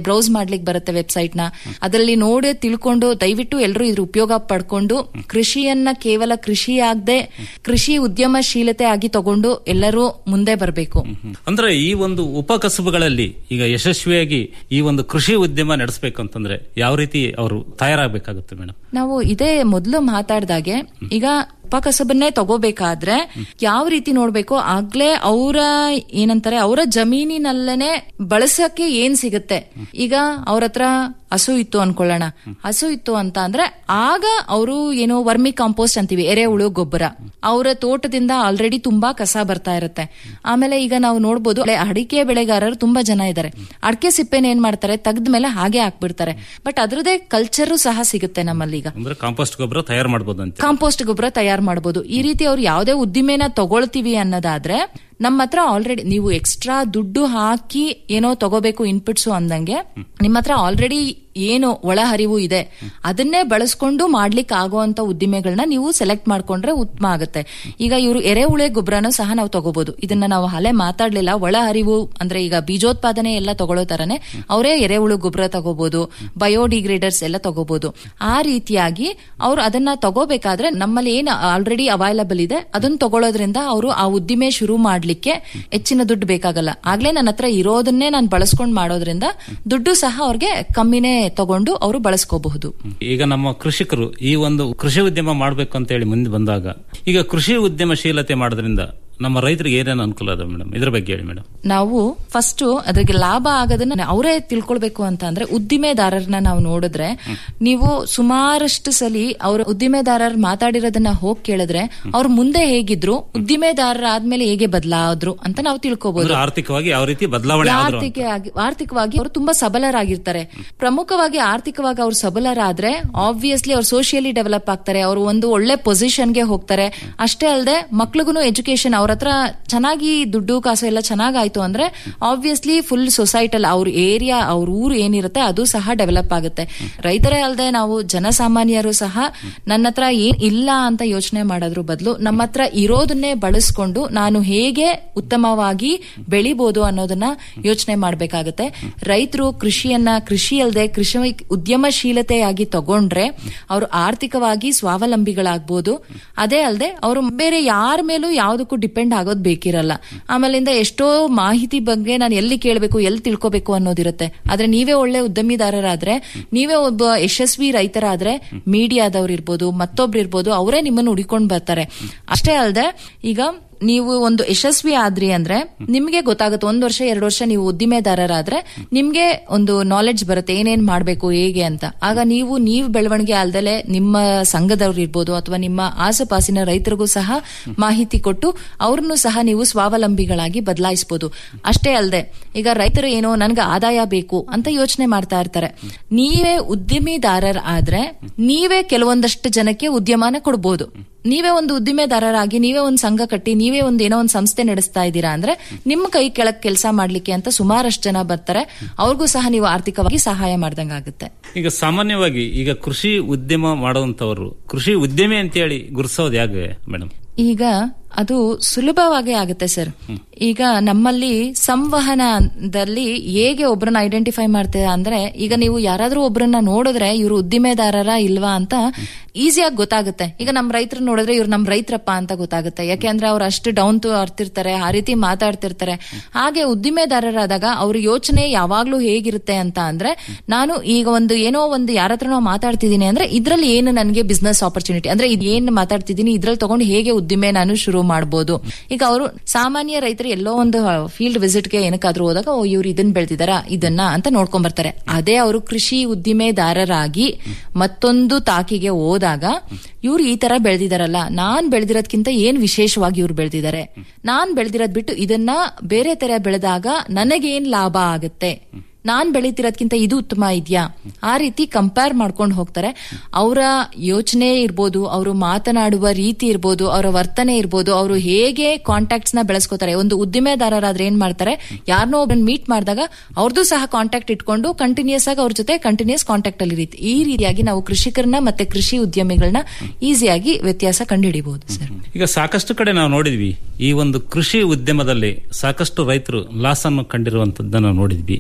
ಬ್ರೌಸ್ ಮಾಡ್ಲಿಕ್ಕೆ ಬರುತ್ತೆ ವೆಬ್ಸೈಟ್ ನ ಅದರಲ್ಲಿ ನೋಡಿ ತಿಳ್ಕೊಂಡು ದಯವಿಟ್ಟು ಎಲ್ಲರೂ ಇದ್ರ ಉಪಯೋಗ ಪಡ್ಕೊಂಡು ಕೃಷಿಯನ್ನ ಕೇವಲ ಕೃಷಿ ಆಗದೆ ಕೃಷಿ ಉದ್ಯಮಶೀಲತೆ ಆಗಿ ತಗೊಂಡು ಎಲ್ಲರೂ ಮುಂದೆ ಬರಬೇಕು ಅಂದ್ರೆ ಈ ಒಂದು ಉಪಕಸಬುಗಳಲ್ಲಿ ಈಗ ಯಶಸ್ವಿಯಾಗಿ ಈ ಒಂದು ಕೃಷಿ ಉದ್ಯಮ ನಡೆಸಬೇಕಂತಂದ್ರೆ ಯಾವ ರೀತಿ ಅವರು ತಯಾರಾಗಬೇಕಾಗುತ್ತೆ ಮೇಡಮ್ ನಾವು ಇದೇ ಮೊದಲು ಮಾತಾಡ್ದಾಗೆ ಈಗ ಉಪಕಸಬನ್ನೇ ತಗೋಬೇಕಾದ್ರೆ ಯಾವ ರೀತಿ ನೋಡ್ಬೇಕು ಆಗ್ಲೇ ಅವರ ಏನಂತಾರೆ ಅವರ ಜಮೀನಿನಲ್ಲೇನೆ ಬಳಸಕ್ಕೆ ಏನ್ ಸಿಗುತ್ತೆ ಈಗ ಅವ್ರ ಹತ್ರ ಹಸು ಇತ್ತು ಅನ್ಕೊಳ್ಳೋಣ ಹಸು ಇತ್ತು ಅಂತ ಅಂದ್ರೆ ಆಗ ಅವರು ಏನೋ ವರ್ಮಿ ಕಾಂಪೋಸ್ಟ್ ಅಂತೀವಿ ಎರೆಹುಳು ಗೊಬ್ಬರ ಅವರ ತೋಟದಿಂದ ಆಲ್ರೆಡಿ ತುಂಬಾ ಕಸ ಬರ್ತಾ ಇರುತ್ತೆ ಆಮೇಲೆ ಈಗ ನಾವು ನೋಡ್ಬೋದು ಅಲೆ- ಅಡಿಕೆ ಬೆಳೆಗಾರರು ತುಂಬಾ ಜನ ಇದ್ದಾರೆ ಅಡಿಕೆ ಸಿಪ್ಪೆನ ಏನ್ ಮಾಡ್ತಾರೆ ತೆಗ್ದ್ಮೇಲೆ ಹಾಗೆ ಹಾಕ್ಬಿಡ್ತಾರೆ ಬಟ್ ಅದ್ರದೇ ಕಲ್ಚರ್ ಸಹ ಸಿಗುತ್ತೆ ನಮ್ಮಲ್ಲಿ ಈಗ ಅಂದ್ರೆ ಕಾಂಪೋಸ್ಟ್ ಗೊಬ್ಬರ ತಯಾರು ಮಾಡಬಹುದಂತೆ ಕಾಂಪೋಸ್ಟ್ ಗೊಬ್ಬರ ತಯಾರು ಮಾಡಬಹುದು ಈ ರೀತಿ ಅವ್ರು ಯಾವುದೇ ಉದ್ದಿಮೆನ ತಗೊಳ್ತೀವಿ ಅನ್ನೋದಾದ್ರೆ ನಮ್ಮ ಹತ್ರ ಆಲ್ರೆಡಿ ನೀವು ಎಕ್ಸ್ಟ್ರಾ ದುಡ್ಡು ಹಾಕಿ ಏನೋ ತಗೋಬೇಕು ಇನ್ಪುಟ್ಸು ಅಂದಂಗೆ ನಿಮ್ಮ ಹತ್ರ ಆಲ್ರೆಡಿ ಏನು ಒಳಹರಿವು ಇದೆ ಅದನ್ನೇ ಬಳಸ್ಕೊಂಡು ಮಾಡ್ಲಿಕ್ಕೆ ಆಗುವಂತ ಉದ್ದಿಮೆಗಳನ್ನ ನೀವು ಸೆಲೆಕ್ಟ್ ಮಾಡ್ಕೊಂಡ್ರೆ ಉತ್ತಮ ಆಗುತ್ತೆ ಈಗ ಇವರು ಎರೆಹುಳೆ ಗೊಬ್ಬರನೂ ಸಹ ನಾವು ತಗೋಬಹುದು ಇದನ್ನ ನಾವು ಹಲೆ ಮಾತಾಡ್ಲಿಲ್ಲ ಒಳಹರಿವು ಅಂದ್ರೆ ಈಗ ಬೀಜೋತ್ಪಾದನೆ ಎಲ್ಲ ತಗೊಳ್ಳೋ ತರನೇ ಅವರೇ ಎರೆಹುಳು ಗೊಬ್ಬರ ತಗೋಬಹುದು ಬಯೋಡಿಗ್ರೇಡರ್ಸ್ ಎಲ್ಲ ತಗೋಬಹುದು ಆ ರೀತಿಯಾಗಿ ಅವ್ರು ಅದನ್ನ ತಗೋಬೇಕಾದ್ರೆ ನಮ್ಮಲ್ಲಿ ಏನು ಆಲ್ರೆಡಿ ಅವೈಲಬಲ್ ಇದೆ ಅದನ್ನ ತಗೊಳ್ಳೋದ್ರಿಂದ ಅವರು ಆ ಉದ್ದಿಮೆ ಶುರು ಮಾಡ್ಲಿಕ್ಕೆ ಹೆಚ್ಚಿನ ದುಡ್ಡು ಬೇಕಾಗಲ್ಲ ಆಗ್ಲೇ ನನ್ನ ಹತ್ರ ಇರೋದನ್ನೇ ನಾನು ಬಳಸ್ಕೊಂಡು ಮಾಡೋದ್ರಿಂದ ದುಡ್ಡು ಸಹ ಅವ್ರಿಗೆ ಕಮ್ಮಿನೇ ತಗೊಂಡು ಅವರು ಬಳಸ್ಕೋಬಹುದು ಈಗ ನಮ್ಮ ಕೃಷಿಕರು ಈ ಒಂದು ಕೃಷಿ ಉದ್ಯಮ ಮಾಡಬೇಕು ಅಂತ ಹೇಳಿ ಮುಂದೆ ಬಂದಾಗ ಈಗ ಕೃಷಿ ಉದ್ಯಮಶೀಲತೆ ಮಾಡೋದ್ರಿಂದ ನಮ್ಮ ರೈತರಿಗೆ ಏನೇನು ಅನುಕೂಲ ಅದ ಮೇಡಮ್ ಇದ್ರ ಬಗ್ಗೆ ಹೇಳಿ ಮೇಡಮ್ ನಾವು ಫಸ್ಟ್ ಅದ್ರಿಗೆ ಲಾಭ ಆಗೋದನ್ನ ಅವರೇ ತಿಳ್ಕೊಳ್ಬೇಕು ಅಂತ ಅಂದ್ರೆ ಉದ್ದಿಮೆದಾರರನ್ನ ನಾವು ನೋಡಿದ್ರೆ ನೀವು ಸುಮಾರಷ್ಟು ಸಲಿ ಅವ್ರ ಉದ್ದಿಮೆದಾರರು ಮಾತಾಡಿರೋದನ್ನ ಹೋಗಿ ಕೇಳಿದ್ರೆ ಅವ್ರು ಮುಂದೆ ಹೇಗಿದ್ರು ಉದ್ದಿಮೆದಾರರ ಆದ್ಮೇಲೆ ಹೇಗೆ ಬದಲಾದ್ರು ಅಂತ ನಾವು ತಿಳ್ಕೊಬಹುದು ಅಂದ್ರೆ ಆರ್ಥಿಕವಾಗಿ ಯಾವ ರೀತಿ ಬದಲಾವಣೆ ಆದ್ರು ಅಂತ. ಆರ್ಥಿಕ ಆರ್ಥಿಕವಾಗಿ ಅವರು ತುಂಬಾ ಸಬಲರಾಗಿರ್ತಾರೆ ಪ್ರಮುಖವಾಗಿ ಆರ್ಥಿಕವಾಗಿ ಅವ್ರು ಸಬಲರಾದ್ರೆ ಆಬ್ವಿಯಸ್ಲಿ ಅವ್ರು ಸೋಷಿಯಲಿ ಡೆವಲಪ್ ಆಗ್ತಾರೆ ಅವರು ಒಂದು ಒಳ್ಳೆ ಪೊಸಿಷನ್ಗೆ ಹೋಗ್ತಾರೆ ಅಷ್ಟೇ ಅಲ್ಲದೆ ಮಕ್ಳಿಗೂ ಎಜುಕೇಶನ್ ಅವ್ರ ಹತ್ರ ಚೆನ್ನಾಗಿ ದುಡ್ಡು ಕಾಸು ಎಲ್ಲ ಚೆನ್ನಾಗಾಯ್ತು ಅಂದ್ರೆ ಆಬ್ವಿಯಸ್ಲಿ ಫುಲ್ ಸೊಸೈಟಲ್ ಅವ್ರ ಏರಿಯಾ ಅವ್ರ ಊರು ಏನಿರುತ್ತೆ ಅದು ಸಹ ಡೆವಲಪ್ ಆಗುತ್ತೆ ರೈತರೇ ಅಲ್ಲದೆ ನಾವು ಜನಸಾಮಾನ್ಯರು ಸಹ ನನ್ನ ಹತ್ರ ಏನ್ ಇಲ್ಲ ಅಂತ ಯೋಚನೆ ಮಾಡೋದ್ರ ಬದಲು ನಮ್ಮ ಹತ್ರ ಇರೋದನ್ನೇ ಬಳಸ್ಕೊಂಡು ನಾನು ಹೇಗೆ ಉತ್ತಮವಾಗಿ ಬೆಳಿಬೋದು ಅನ್ನೋದನ್ನ ಯೋಚನೆ ಮಾಡಬೇಕಾಗತ್ತೆ ರೈತರು ಕೃಷಿಯನ್ನ ಕೃಷಿ ಅಲ್ಲದೆ ಕೃಷಿ ಉದ್ಯಮಶೀಲತೆಯಾಗಿ ತಗೊಂಡ್ರೆ ಅವರು ಆರ್ಥಿಕವಾಗಿ ಸ್ವಾವಲಂಬಿಗಳಾಗ್ಬೋದು ಅದೇ ಅಲ್ಲದೆ ಅವರು ಬೇರೆ ಯಾರ ಮೇಲೂ ಯಾವುದಕ್ಕೂ ಡಿಪೆಂಡ್ ಆಗೋದು ಬೇಕಿರಲ್ಲ ಆಮೇಲಿಂದ ಎಷ್ಟೋ ಮಾಹಿತಿ ಬಗ್ಗೆ ನಾನು ಎಲ್ಲಿ ಕೇಳಬೇಕು ಎಲ್ಲಿ ತಿಳ್ಕೊಬೇಕು ಅನ್ನೋದಿರುತ್ತೆ ಆದ್ರೆ ನೀವೇ ಒಳ್ಳೆ ಉದ್ಯಮಿದಾರರಾದ್ರೆ ನೀವೇ ಒಬ್ಬ ಯಶಸ್ವಿ ರೈತರಾದ್ರೆ ಮೀಡಿಯಾದವ್ರು ಇರ್ಬೋದು ಮತ್ತೊಬ್ರು ಇರ್ಬೋದು ಅವರೇ ನಿಮ್ಮನ್ನು ಹುಡಿಕೊಂಡು ಬರ್ತಾರೆ ಅಷ್ಟೇ ಅಲ್ಲದೆ ಈಗ ನೀವು ಒಂದು ಯಶಸ್ವಿ ಆದ್ರಿ ಅಂದ್ರೆ ನಿಮ್ಗೆ ಗೊತ್ತಾಗುತ್ತೆ ಒಂದ್ ವರ್ಷ ಎರಡು ವರ್ಷ ನೀವು ಉದ್ದಿಮೆದಾರರಾದ್ರೆ ನಿಮ್ಗೆ ಒಂದು ನಾಲೆಡ್ಜ್ ಬರುತ್ತೆ ಏನೇನ್ ಮಾಡ್ಬೇಕು ಹೇಗೆ ಅಂತ ಆಗ ನೀವು ನೀವು ಬೆಳವಣಿಗೆ ಅಲ್ದಲೆ ನಿಮ್ಮ ಸಂಘದವ್ರು ಇರ್ಬೋದು ಅಥವಾ ನಿಮ್ಮ ಆಸುಪಾಸಿನ ರೈತರಿಗೂ ಸಹ ಮಾಹಿತಿ ಕೊಟ್ಟು ಅವ್ರನ್ನು ಸಹ ನೀವು ಸ್ವಾವಲಂಬಿಗಳಾಗಿ ಬದಲಾಯಿಸಬಹುದು ಅಷ್ಟೇ ಅಲ್ಲದೆ ಈಗ ರೈತರು ಏನೋ ನನ್ಗೆ ಆದಾಯ ಬೇಕು ಅಂತ ಯೋಚನೆ ಮಾಡ್ತಾ ಇರ್ತಾರೆ ನೀವೇ ಉದ್ಯಮಿದಾರರ್ ಆದ್ರೆ ನೀವೇ ಕೆಲವೊಂದಷ್ಟು ಜನಕ್ಕೆ ಉದ್ಯಮನ ಕೊಡ್ಬೋದು ನೀವೇ ಒಂದು ಉದ್ದಿಮೆದಾರರಾಗಿ ನೀವೇ ಒಂದು ಸಂಘ ಕಟ್ಟಿ ನೀವೇ ಒಂದು ಏನೋ ಒಂದು ಸಂಸ್ಥೆ ನಡೆಸ್ತಾ ಇದ್ದೀರಾ ಅಂದ್ರೆ ನಿಮ್ಮ ಕೈ ಕೆಳಗ್ ಕೆಲಸ ಮಾಡ್ಲಿಕ್ಕೆ ಅಂತ ಸುಮಾರಷ್ಟು ಜನ ಬರ್ತಾರೆ ಅವ್ರಿಗೂ ಸಹ ನೀವು ಆರ್ಥಿಕವಾಗಿ ಸಹಾಯ ಮಾಡ್ದಂಗಾಗುತ್ತೆ ಈಗ ಸಾಮಾನ್ಯವಾಗಿ ಈಗ ಕೃಷಿ ಉದ್ಯಮ ಮಾಡುವಂತವರು ಕೃಷಿ ಉದ್ಯಮಿ ಅಂತ ಹೇಳಿ ಗುರುಸೋದು ಹೇಗೆ ಮೇಡಮ್ ಈಗ ಅದು ಸುಲಭವಾಗಿ ಆಗುತ್ತೆ ಸರ್ ಈಗ ನಮ್ಮಲ್ಲಿ ಸಂವಹನದಲ್ಲಿ ಹೇಗೆ ಒಬ್ಬರನ್ನ ಐಡೆಂಟಿಫೈ ಮಾಡ್ತೀರಾ ಅಂದ್ರೆ ಈಗ ನೀವು ಯಾರಾದ್ರೂ ಒಬ್ಬರನ್ನ ನೋಡಿದ್ರೆ ಇವರು ಉದ್ದಿಮೆದಾರರ ಇಲ್ವಾ ಅಂತ ಈಸಿಯಾಗಿ ಗೊತ್ತಾಗುತ್ತೆ ಈಗ ನಮ್ಮ ರೈತರು ನೋಡಿದ್ರೆ ಇವ್ರು ನಮ್ಮ ರೈತರಪ್ಪ ಅಂತ ಗೊತ್ತಾಗುತ್ತೆ ಯಾಕೆಂದ್ರೆ ಅವ್ರು ಅಷ್ಟು ಡೌನ್ ಟು ಅರ್ತ್ ಇರ್ತಾರೆ ಆ ರೀತಿ ಮಾತಾಡ್ತಿರ್ತಾರೆ ಹಾಗೆ ಉದ್ದಿಮೆದಾರರಾದಾಗ ಅವ್ರ ಯೋಚನೆ ಯಾವಾಗ್ಲೂ ಹೇಗಿರುತ್ತೆ ಅಂತ ಅಂದ್ರೆ ನಾನು ಈಗ ಒಂದು ಏನೋ ಒಂದು ಯಾರ ಹತ್ರನೋ ಮಾತಾಡ್ತಿದ್ದೀನಿ ಅಂದ್ರೆ ಇದ್ರಲ್ಲಿ ಏನು ನನಗೆ ಬಿಸ್ನೆಸ್ ಆಪರ್ಚುನಿಟಿ ಅಂದ್ರೆ ಇದು ಏನ್ ಮಾತಾಡ್ತಿದ್ದೀನಿ ಇದ್ರಲ್ಲಿ ತಗೊಂಡು ಹೇಗೆ ಉದ್ದಿಮೆ ನಾನು ಶುರು ಮಾಡ್ಬೋದು ಈಗ ಅವರು ಸಾಮಾನ್ಯ ರೈತರು ಎಲ್ಲೋ ಒಂದು ಫೀಲ್ಡ್ ವಿಸಿಟ್ಗೆ ಏನಕ್ಕಾದ್ರೂ ಹೋದಾಗ ಓ ಇವ್ರು ಇದನ್ನ ಬೆಳೆದಿದಾರ ಇದನ್ನ ಅಂತ ನೋಡ್ಕೊಂಡ್ ಬರ್ತಾರೆ ಅದೇ ಅವರು ಕೃಷಿ ಉದ್ದಿಮೆದಾರರಾಗಿ ಮತ್ತೊಂದು ತಾಕಿಗೆ ಹೋದಾಗ ಇವ್ರು ಈ ತರ ಬೆಳೆದಿದಾರಲ್ಲ ನಾನ್ ಬೆಳೆದಿರೋದ್ಕಿಂತ ಏನ್ ವಿಶೇಷವಾಗಿ ಇವ್ರು ಬೆಳೆದಿದ್ದಾರೆ ನಾನ್ ಬೆಳೆದಿರೋದ್ ಬಿಟ್ಟು ಇದನ್ನ ಬೇರೆ ತರ ಬೆಳೆದಾಗ ನನಗೇನ್ ಲಾಭ ಆಗುತ್ತೆ ನಾನ್ ಬೆಳೀತಿರೋದ್ಕಿಂತ ಇದು ಉತ್ತಮ ಇದೆಯಾ ಆ ರೀತಿ ಕಂಪೇರ್ ಮಾಡ್ಕೊಂಡು ಹೋಗ್ತಾರೆ ಅವರ ಯೋಚನೆ ಇರ್ಬೋದು ಅವರು ಮಾತನಾಡುವ ರೀತಿ ಇರ್ಬೋದು ಅವರ ವರ್ತನೆ ಇರ್ಬೋದು ಅವರು ಹೇಗೆ ಕಾಂಟ್ಯಾಕ್ಟ್ಸ್ ನ ಬೆಳೆಸ್ಕೋತಾರೆ ಒಂದು ಉದ್ದಿಮೆದಾರರಾದ್ರೆ ಏನ್ ಮಾಡ್ತಾರೆ ಯಾರನ್ನೋ ಒಬ್ಬರನ್ನ ಮೀಟ್ ಮಾಡಿದಾಗ ಅವ್ರದ್ದು ಸಹ ಕಾಂಟ್ಯಾಕ್ಟ್ ಇಟ್ಕೊಂಡು ಕಂಟಿನ್ಯೂಸ್ ಆಗಿ ಅವ್ರ ಜೊತೆ ಕಂಟಿನ್ಯೂಸ್ ಕಾಂಟ್ಯಾಕ್ಟ್ ಅಲ್ಲಿ ಇರುತ್ತೆ ಈ ರೀತಿಯಾಗಿ ನಾವು ಕೃಷಿಕರನ್ನ ಮತ್ತೆ ಕೃಷಿ ಉದ್ಯಮಿಗಳನ್ನ ಈಸಿಯಾಗಿ ವ್ಯತ್ಯಾಸ ಕಂಡುಹಿಡಿಬಹುದು ಸರ್ ಈಗ ಸಾಕಷ್ಟು ಕಡೆ ನಾವು ನೋಡಿದ್ವಿ ಈ ಒಂದು ಕೃಷಿ ಉದ್ಯಮದಲ್ಲಿ ಸಾಕಷ್ಟು ರೈತರು ಲಾಸ್ ಅನ್ನು ಕಂಡಿರುವಂತದ್ದನ್ನು ನೋಡಿದ್ವಿ ಇದು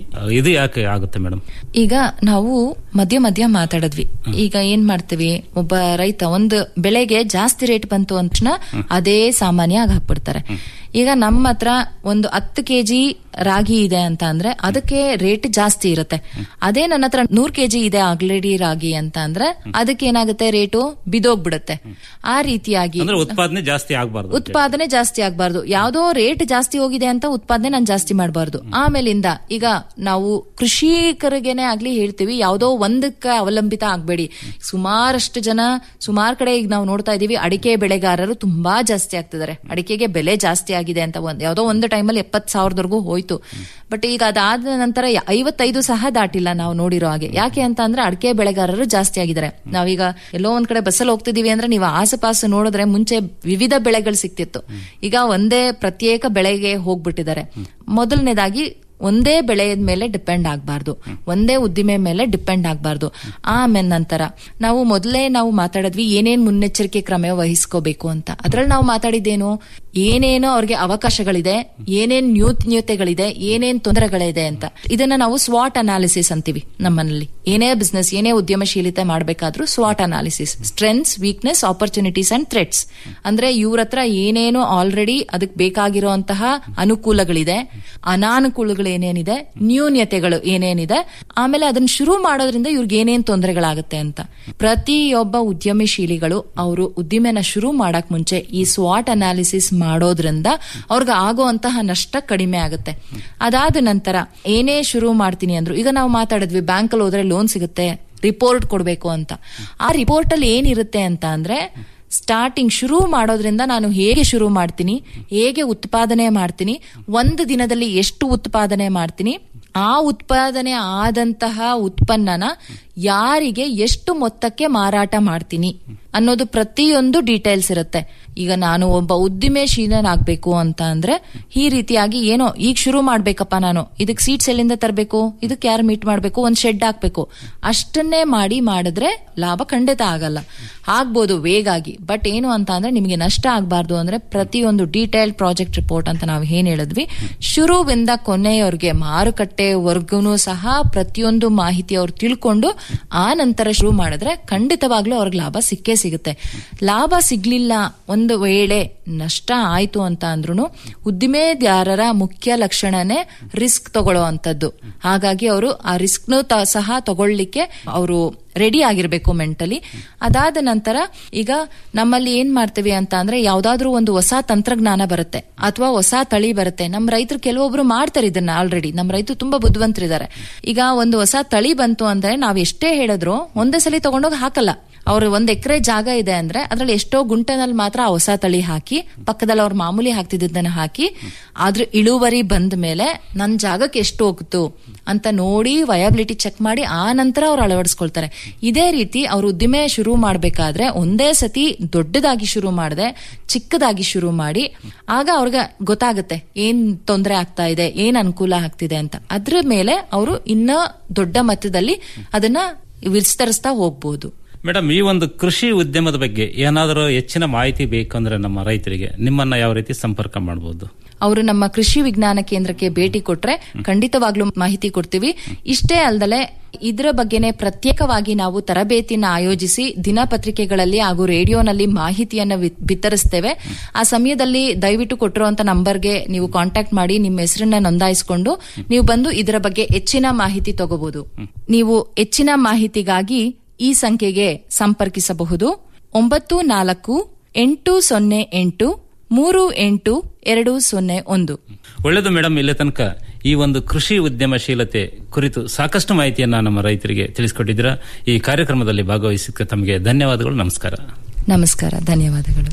ಇದು ಯಾಕೆ ಆಗುತ್ತೆ ಮೇಡಮ್ ಈಗ ನಾವು ಮಧ್ಯ ಮಧ್ಯ ಮಾತಾಡಿದ್ವಿ ಈಗ ಏನ್ ಮಾಡ್ತೀವಿ ಒಬ್ಬ ರೈತ ಒಂದು ಬೆಳೆಗೆ ಜಾಸ್ತಿ ರೇಟ್ ಬಂತು ಅಂದ ತಕ್ಷಣ ಅದೇ ಸಾಮಾನ್ಯ ಆಗಿ ಹಾಕ್ಬಿಡ್ತಾರೆ ಈಗ ನಮ್ಮ ಹತ್ರ ಒಂದು ಹತ್ತು ಕೆಜಿ ರಾಗಿ ಇದೆ ಅಂತ ಅಂದ್ರೆ ಅದಕ್ಕೆ ರೇಟ್ ಜಾಸ್ತಿ ಇರುತ್ತೆ ಅದೇ ನನ್ನ ಹತ್ರ ನೂರ್ ಕೆಜಿ ಇದೆ ಆಲ್ರೆಡಿ ರಾಗಿ ಅಂತ ಅಂದ್ರೆ ಅದಕ್ಕೆ ಏನಾಗುತ್ತೆ ರೇಟು ಬಿದೋಗ್ಬಿಡುತ್ತೆ ಆ ರೀತಿಯಾಗಿ ಅಂದ್ರೆ ಉತ್ಪಾದನೆ ಜಾಸ್ತಿ ಆಗಬಾರ್ದು ಉತ್ಪಾದನೆ ಜಾಸ್ತಿ ಆಗ್ಬಾರ್ದು ಯಾವ್ದೋ ರೇಟ್ ಜಾಸ್ತಿ ಹೋಗಿದೆ ಅಂತ ಉತ್ಪಾದನೆ ನಾನು ಜಾಸ್ತಿ ಮಾಡಬಾರ್ದು ಆಮೇಲಿಂದ ಈಗ ನಾವು ಕೃಷಿಕರಿಗೆನೆ ಆಗ್ಲಿ ಹೇಳ್ತೀವಿ ಯಾವ್ದೋ ಒಂದಕ್ಕೆ ಅವಲಂಬಿತ ಆಗ್ಬೇಡಿ ಸುಮಾರಷ್ಟು ಜನ ಸುಮಾರು ಕಡೆ ಈಗ ನಾವು ನೋಡ್ತಾ ಇದೀವಿ ಅಡಿಕೆ ಬೆಳೆಗಾರರು ತುಂಬಾ ಜಾಸ್ತಿ ಆಗ್ತಿದ್ದಾರೆ ಅಡಿಕೆಗೆ ಬೆಲೆ ಜಾಸ್ತಿ ಆಗಿದೆ ಅಂತ ಒಂದ್ ಯಾವ್ದೋ ಒಂದು ಟೈಮಲ್ಲಿ ಎಪ್ಪತ್ ಸಾವಿರದವರೆಗೂ ಹೋಯ್ತು ಬಟ್ ಈಗ ಅದಾದ ನಂತರ ಯ- ಐವತ್ತೈದು ಸಹ ದಾಟಿಲ್ಲ ನಾವು ನೋಡಿರೋ ಹಾಗೆ ಯಾಕೆ ಅಂತ ಅಂದ್ರೆ ಅಡಿಕೆ ಬೆಳೆಗಾರರು ಜಾಸ್ತಿ ಆಗಿದ್ದಾರೆ ನಾವೀಗ ಎಲ್ಲೋ ಒಂದ್ ಕಡೆ ಬಸ್ಸಲ್ಲಿ ಹೋಗ್ತಿದೀವಿ ಅಂದ್ರೆ ನೀವು ಆಸುಪಾಸು ನೋಡಿದ್ರೆ ಮುಂಚೆ ವಿವಿಧ ಬೆಳೆಗಳು ಸಿಕ್ತಿತ್ತು ಈಗ ಒಂದೇ ಪ್ರತ್ಯೇಕ ಬೆಳೆಗೆ ಹೋಗ್ಬಿಟ್ಟಿದ್ದಾರೆ ಮೊದಲನೇದಾಗಿ ಒಂದೇ ಬೆಳೆಯ ಮೇಲೆ ಡಿಪೆಂಡ್ ಆಗಬಾರ್ದು ಒಂದೇ ಉದ್ದಿಮೆ ಮೇಲೆ ಡಿಪೆಂಡ್ ಆಗಬಾರ್ದು ಆಮೇಲೆ ನಂತರ ನಾವು ಮೊದಲೇ ನಾವು ಮಾತಾಡಿದ್ವಿ ಏನೇನ್ ಮುನ್ನೆಚ್ಚರಿಕೆ ಕ್ರಮ ವಹಿಸ್ಕೋಬೇಕು ಅಂತ ಅದ್ರಲ್ಲಿ ನಾವು ಮಾತಾಡಿದ್ದೇನು ಏನೇನೋ ಅವ್ರಿಗೆ ಅವಕಾಶಗಳಿದೆ ಏನೇನ್ ನ್ಯೂನ್ಯತೆಗಳಿದೆ ಏನೇನ್ ತೊಂದರೆಗಳಿದೆ ಅಂತ ಇದನ್ನ ನಾವು ಸ್ವಾಟ್ ಅನಾಲಿಸಿಸ್ ಅಂತೀವಿ ನಮ್ಮಲ್ಲಿ ಏನೇ ಬಿಸ್ನೆಸ್ ಏನೇ ಉದ್ಯಮಶೀಲತೆ ಮಾಡಬೇಕಾದ್ರೂ ಸ್ವಾಟ್ analysis strengths weakness opportunities and threats ಅಂದ್ರೆ ಇವ್ರ ಹತ್ರ ಏನೇನೋ ಆಲ್ರೆಡಿ ಅದಕ್ಕೆ ಬೇಕಾಗಿರುವಂತಹ ಅನುಕೂಲಗಳಿದೆ ಅನಾನುಕೂಲಗಳು ಏನೇನಿದೆ ನ್ಯೂನ್ಯತೆಗಳು ಏನೇನಿದೆ ಆಮೇಲೆ ಅದನ್ನ ಶುರು ಮಾಡೋದ್ರಿಂದ ಇವ್ರಿಗೆ ಏನೇನ್ ತೊಂದರೆಗಳಾಗುತ್ತೆ ಅಂತ ಪ್ರತಿಯೊಬ್ಬ ಉದ್ಯಮಶೀಲಿಗಳು ಅವರು ಉದ್ದಿಮೆನ ಶುರು ಮಾಡಕ್ ಮುಂಚೆ ಈ ಸ್ವಾಟ್ ಅನಾಲಿಸಿಸ್ ಮಾಡೋದ್ರಿಂದ ಅವ್ರಿಗೆ ಆಗುವಂತಹ ನಷ್ಟ ಕಡಿಮೆ ಆಗುತ್ತೆ ಅದಾದ ನಂತರ ಏನೇ ಶುರು ಮಾಡ್ತೀನಿ ಅಂದ್ರು ಈಗ ನಾವು ಮಾತಾಡಿದ್ವಿ ಬ್ಯಾಂಕಲ್ಲಿ ಹೋದ್ರೆ ಲೋನ್ ಸಿಗುತ್ತೆ ರಿಪೋರ್ಟ್ ಕೊಡ್ಬೇಕು ಅಂತ ಆ ರಿಪೋರ್ಟ್ ಅಲ್ಲಿ ಏನಿರುತ್ತೆ ಅಂತ ಅಂದ್ರೆ ಸ್ಟಾರ್ಟಿಂಗ್ ಶುರು ಮಾಡೋದ್ರಿಂದ ನಾನು ಹೇಗೆ ಶುರು ಮಾಡ್ತೀನಿ ಹೇಗೆ ಉತ್ಪಾದನೆ ಮಾಡ್ತೀನಿ ಒಂದು ದಿನದಲ್ಲಿ ಎಷ್ಟು ಉತ್ಪಾದನೆ ಮಾಡ್ತೀನಿ ಆ ಉತ್ಪಾದನೆ ಆದಂತಹ ಉತ್ಪನ್ನನ ಯಾರಿಗೆ ಎಷ್ಟು ಮೊತ್ತಕ್ಕೆ ಮಾರಾಟ ಮಾಡ್ತೀನಿ ಅನ್ನೋದು ಪ್ರತಿಯೊಂದು ಡೀಟೇಲ್ಸ್ ಇರುತ್ತೆ ಈಗ ನಾನು ಒಬ್ಬ ಉದ್ದಿಮೆಶೀಲನಾಗ್ಬೇಕು ಅಂತ ಅಂದ್ರೆ ಈ ರೀತಿಯಾಗಿ ಏನೋ ಈಗ ಶುರು ಮಾಡ್ಬೇಕಪ್ಪ ನಾನು ಇದಕ್ ಸೀಟ್ಸ್ ಎಲ್ಲಿಂದ ತರಬೇಕು ಇದಕ್ಕೆ ಯಾರು ಮೀಟ್ ಮಾಡ್ಬೇಕು ಒಂದ್ ಶೆಡ್ ಹಾಕ್ಬೇಕು ಅಷ್ಟನ್ನೇ ಮಾಡಿ ಮಾಡಿದ್ರೆ ಲಾಭ ಖಂಡಿತ ಆಗಲ್ಲ ಆಗ್ಬೋದು ವೇಗಾಗಿ ಬಟ್ ಏನು ಅಂತ ಅಂದ್ರೆ ನಿಮಗೆ ನಷ್ಟ ಆಗ್ಬಾರ್ದು ಅಂದ್ರೆ ಪ್ರತಿಯೊಂದು ಡೀಟೇಲ್ ಪ್ರಾಜೆಕ್ಟ್ ರಿಪೋರ್ಟ್ ಅಂತ ನಾವು ಏನ್ ಹೇಳಿದ್ವಿ ಶುರುವಿಂದ ಕೊನೆಯವರೆಗೆ ಮಾರುಕಟ್ಟೆವರೆಗೂ ಸಹ ಪ್ರತಿಯೊಂದು ಮಾಹಿತಿ ಅವ್ರು ತಿಳ್ಕೊಂಡು ಆ ನಂತರ ಶುರು ಮಾಡಿದ್ರೆ ಖಂಡಿತವಾಗ್ಲೂ ಅವ್ರಿಗೆ ಲಾಭ ಸಿಕ್ಕೇ ಸಿಗುತ್ತೆ ಲಾಭ ಸಿಗ್ಲಿಲ್ಲ ಒಂದು ವೇಳೆ ನಷ್ಟ ಆಯ್ತು ಅಂತ ಅಂದ್ರೂ ಉದ್ದಿಮೆದಾರರ ಮುಖ್ಯ ಲಕ್ಷಣನೇ ರಿಸ್ಕ್ ತಗೊಳ್ಳೋ ಅಂತದ್ದು ಹಾಗಾಗಿ ಅವರು ಆ ರಿಸ್ಕ್ನು ಸಹ ತಗೊಳ್ಳಿಕ್ಕೆ ಅವರು ರೆಡಿ ಆಗಿರ್ಬೇಕು ಮೆಂಟಲಿ ಅದಾದ ನಂತರ ಈಗ ನಮ್ಮಲ್ಲಿ ಏನ್ ಮಾಡ್ತೀವಿ ಅಂತ ಅಂದ್ರೆ ಯಾವ್ದಾದ್ರೂ ಒಂದು ಹೊಸ ತಂತ್ರಜ್ಞಾನ ಬರುತ್ತೆ ಅಥವಾ ಹೊಸ ತಳಿ ಬರುತ್ತೆ ನಮ್ಮ ರೈತರು ಕೆಲವೊಬ್ರು ಮಾಡ್ತಾರೆ ಇದನ್ನ ಆಲ್ರೆಡಿ ನಮ್ಮ ರೈತರು ತುಂಬಾ ಬುದ್ಧಿವಂತರಿದ್ದಾರೆ ಈಗ ಒಂದು ಹೊಸ ತಳಿ ಬಂತು ಅಂದ್ರೆ ನಾವ್ ಎಷ್ಟೇ ಹೇಳಿದ್ರು ಒಂದೇ ಸಲ ತಗೊಂಡೋಗಿ ಹಾಕಲ್ಲ ಅವ್ರು ಒಂದ್ ಎಕರೆ ಜಾಗ ಇದೆ ಅಂದ್ರೆ ಅದ್ರಲ್ಲಿ ಎಷ್ಟೋ ಗುಂಟನಲ್ಲಿ ಮಾತ್ರ ಆ ಹೊಸ ತಳಿ ಹಾಕಿ ಪಕ್ಕದಲ್ಲಿ ಅವ್ರ ಮಾಮೂಲಿ ಹಾಕ್ತಿದ್ದನ್ನ ಹಾಕಿ ಅದ್ರ ಇಳುವರಿ ಬಂದ ಮೇಲೆ ನನ್ ಜಾಗಕ್ಕೆ ಎಷ್ಟು ಹೋಗ್ತು ಅಂತ ನೋಡಿ ವಯಬಿಲಿಟಿ ಚೆಕ್ ಮಾಡಿ ಆ ನಂತರ ಅವ್ರು ಅಳವಡಿಸ್ಕೊಳ್ತಾರೆ ಇದೇ ರೀತಿ ಅವ್ರ ಉದ್ದಿಮೆ ಶುರು ಮಾಡ್ಬೇಕಾದ್ರೆ ಒಂದೇ ಸತಿ ದೊಡ್ಡದಾಗಿ ಶುರು ಮಾಡದೆ ಚಿಕ್ಕದಾಗಿ ಶುರು ಮಾಡಿ ಆಗ ಅವ್ರಿಗೆ ಗೊತ್ತಾಗುತ್ತೆ ಏನ್ ತೊಂದರೆ ಆಗ್ತಾ ಇದೆ ಏನ್ ಅನುಕೂಲ ಆಗ್ತಿದೆ ಅಂತ ಅದ್ರ ಮೇಲೆ ಅವರು ಇನ್ನ ದೊಡ್ಡ ಮಟ್ಟದಲ್ಲಿ ಅದನ್ನ ವಿಸ್ತರಿಸ್ತಾ ಹೋಗ್ಬೋದು ಮೇಡಮ್ ಈ ಒಂದು ಕೃಷಿ ಉದ್ಯಮದ ಬಗ್ಗೆ ಏನಾದರೂ ಹೆಚ್ಚಿನ ಮಾಹಿತಿ ಬೇಕಂದ್ರೆ ನಮ್ಮ ರೈತರಿಗೆ ನಿಮ್ಮನ್ನ ಯಾವ ರೀತಿ ಸಂಪರ್ಕ ಮಾಡಬಹುದು ಅವರು ನಮ್ಮ ಕೃಷಿ ವಿಜ್ಞಾನ ಕೇಂದ್ರಕ್ಕೆ ಭೇಟಿ ಕೊಟ್ರೆ ಖಂಡಿತವಾಗ್ಲೂ ಮಾಹಿತಿ ಕೊಡ್ತೀವಿ ಇಷ್ಟೇ ಅಲ್ದಲೆ ಇದರ ಬಗ್ಗೆನೆ ಪ್ರತ್ಯೇಕವಾಗಿ ನಾವು ತರಬೇತಿನ ಆಯೋಜಿಸಿ ದಿನಪತ್ರಿಕೆಗಳಲ್ಲಿ ಹಾಗೂ ರೇಡಿಯೋನಲ್ಲಿ ಮಾಹಿತಿಯನ್ನು ವಿ- ಬಿತ್ತರಿಸ್ತೇವೆ ಆ ಸಮಯದಲ್ಲಿ ದಯವಿಟ್ಟು ಕೊಟ್ಟಿರುವಂತ ನಂಬರ್ಗೆ ನೀವು ಕಾಂಟ್ಯಾಕ್ಟ್ ಮಾಡಿ ನಿಮ್ಮ ಹೆಸರನ್ನ ನೋಂದಾಯಿಸಿಕೊಂಡು ನೀವು ಬಂದು ಇದರ ಬಗ್ಗೆ ಹೆಚ್ಚಿನ ಮಾಹಿತಿ ತಗೋಬಹುದು ನೀವು ಹೆಚ್ಚಿನ ಮಾಹಿತಿಗಾಗಿ ಈ ಸಂಖ್ಯೆಗೆ ಸಂಪರ್ಕಿಸಬಹುದು ಒಂಬತ್ತು ನಾಲ್ಕು ಎಂಟು ಸೊನ್ನೆ ಎಂಟು ಮೂರು ಎಂಟು ಎರಡು ಸೊನ್ನೆ ಒಂದು ಒಳ್ಳೆಯದು ಮೇಡಮ್ ಇಲ್ಲಿ ತನಕ ಈ ಒಂದು ಕೃಷಿ ಉದ್ಯಮಶೀಲತೆ ಕುರಿತು ಸಾಕಷ್ಟು ಮಾಹಿತಿಯನ್ನ ನಮ್ಮ ರೈತರಿಗೆ ತಿಳಿಸಿಕೊಟ್ಟಿದ್ದೀರಾ ಈ ಕಾರ್ಯಕ್ರಮದಲ್ಲಿ ಭಾಗವಹಿಸಿದ್ದಕ್ಕೆ ತಮಗೆ ಧನ್ಯವಾದಗಳು ನಮಸ್ಕಾರ ನಮಸ್ಕಾರ ಧನ್ಯವಾದಗಳು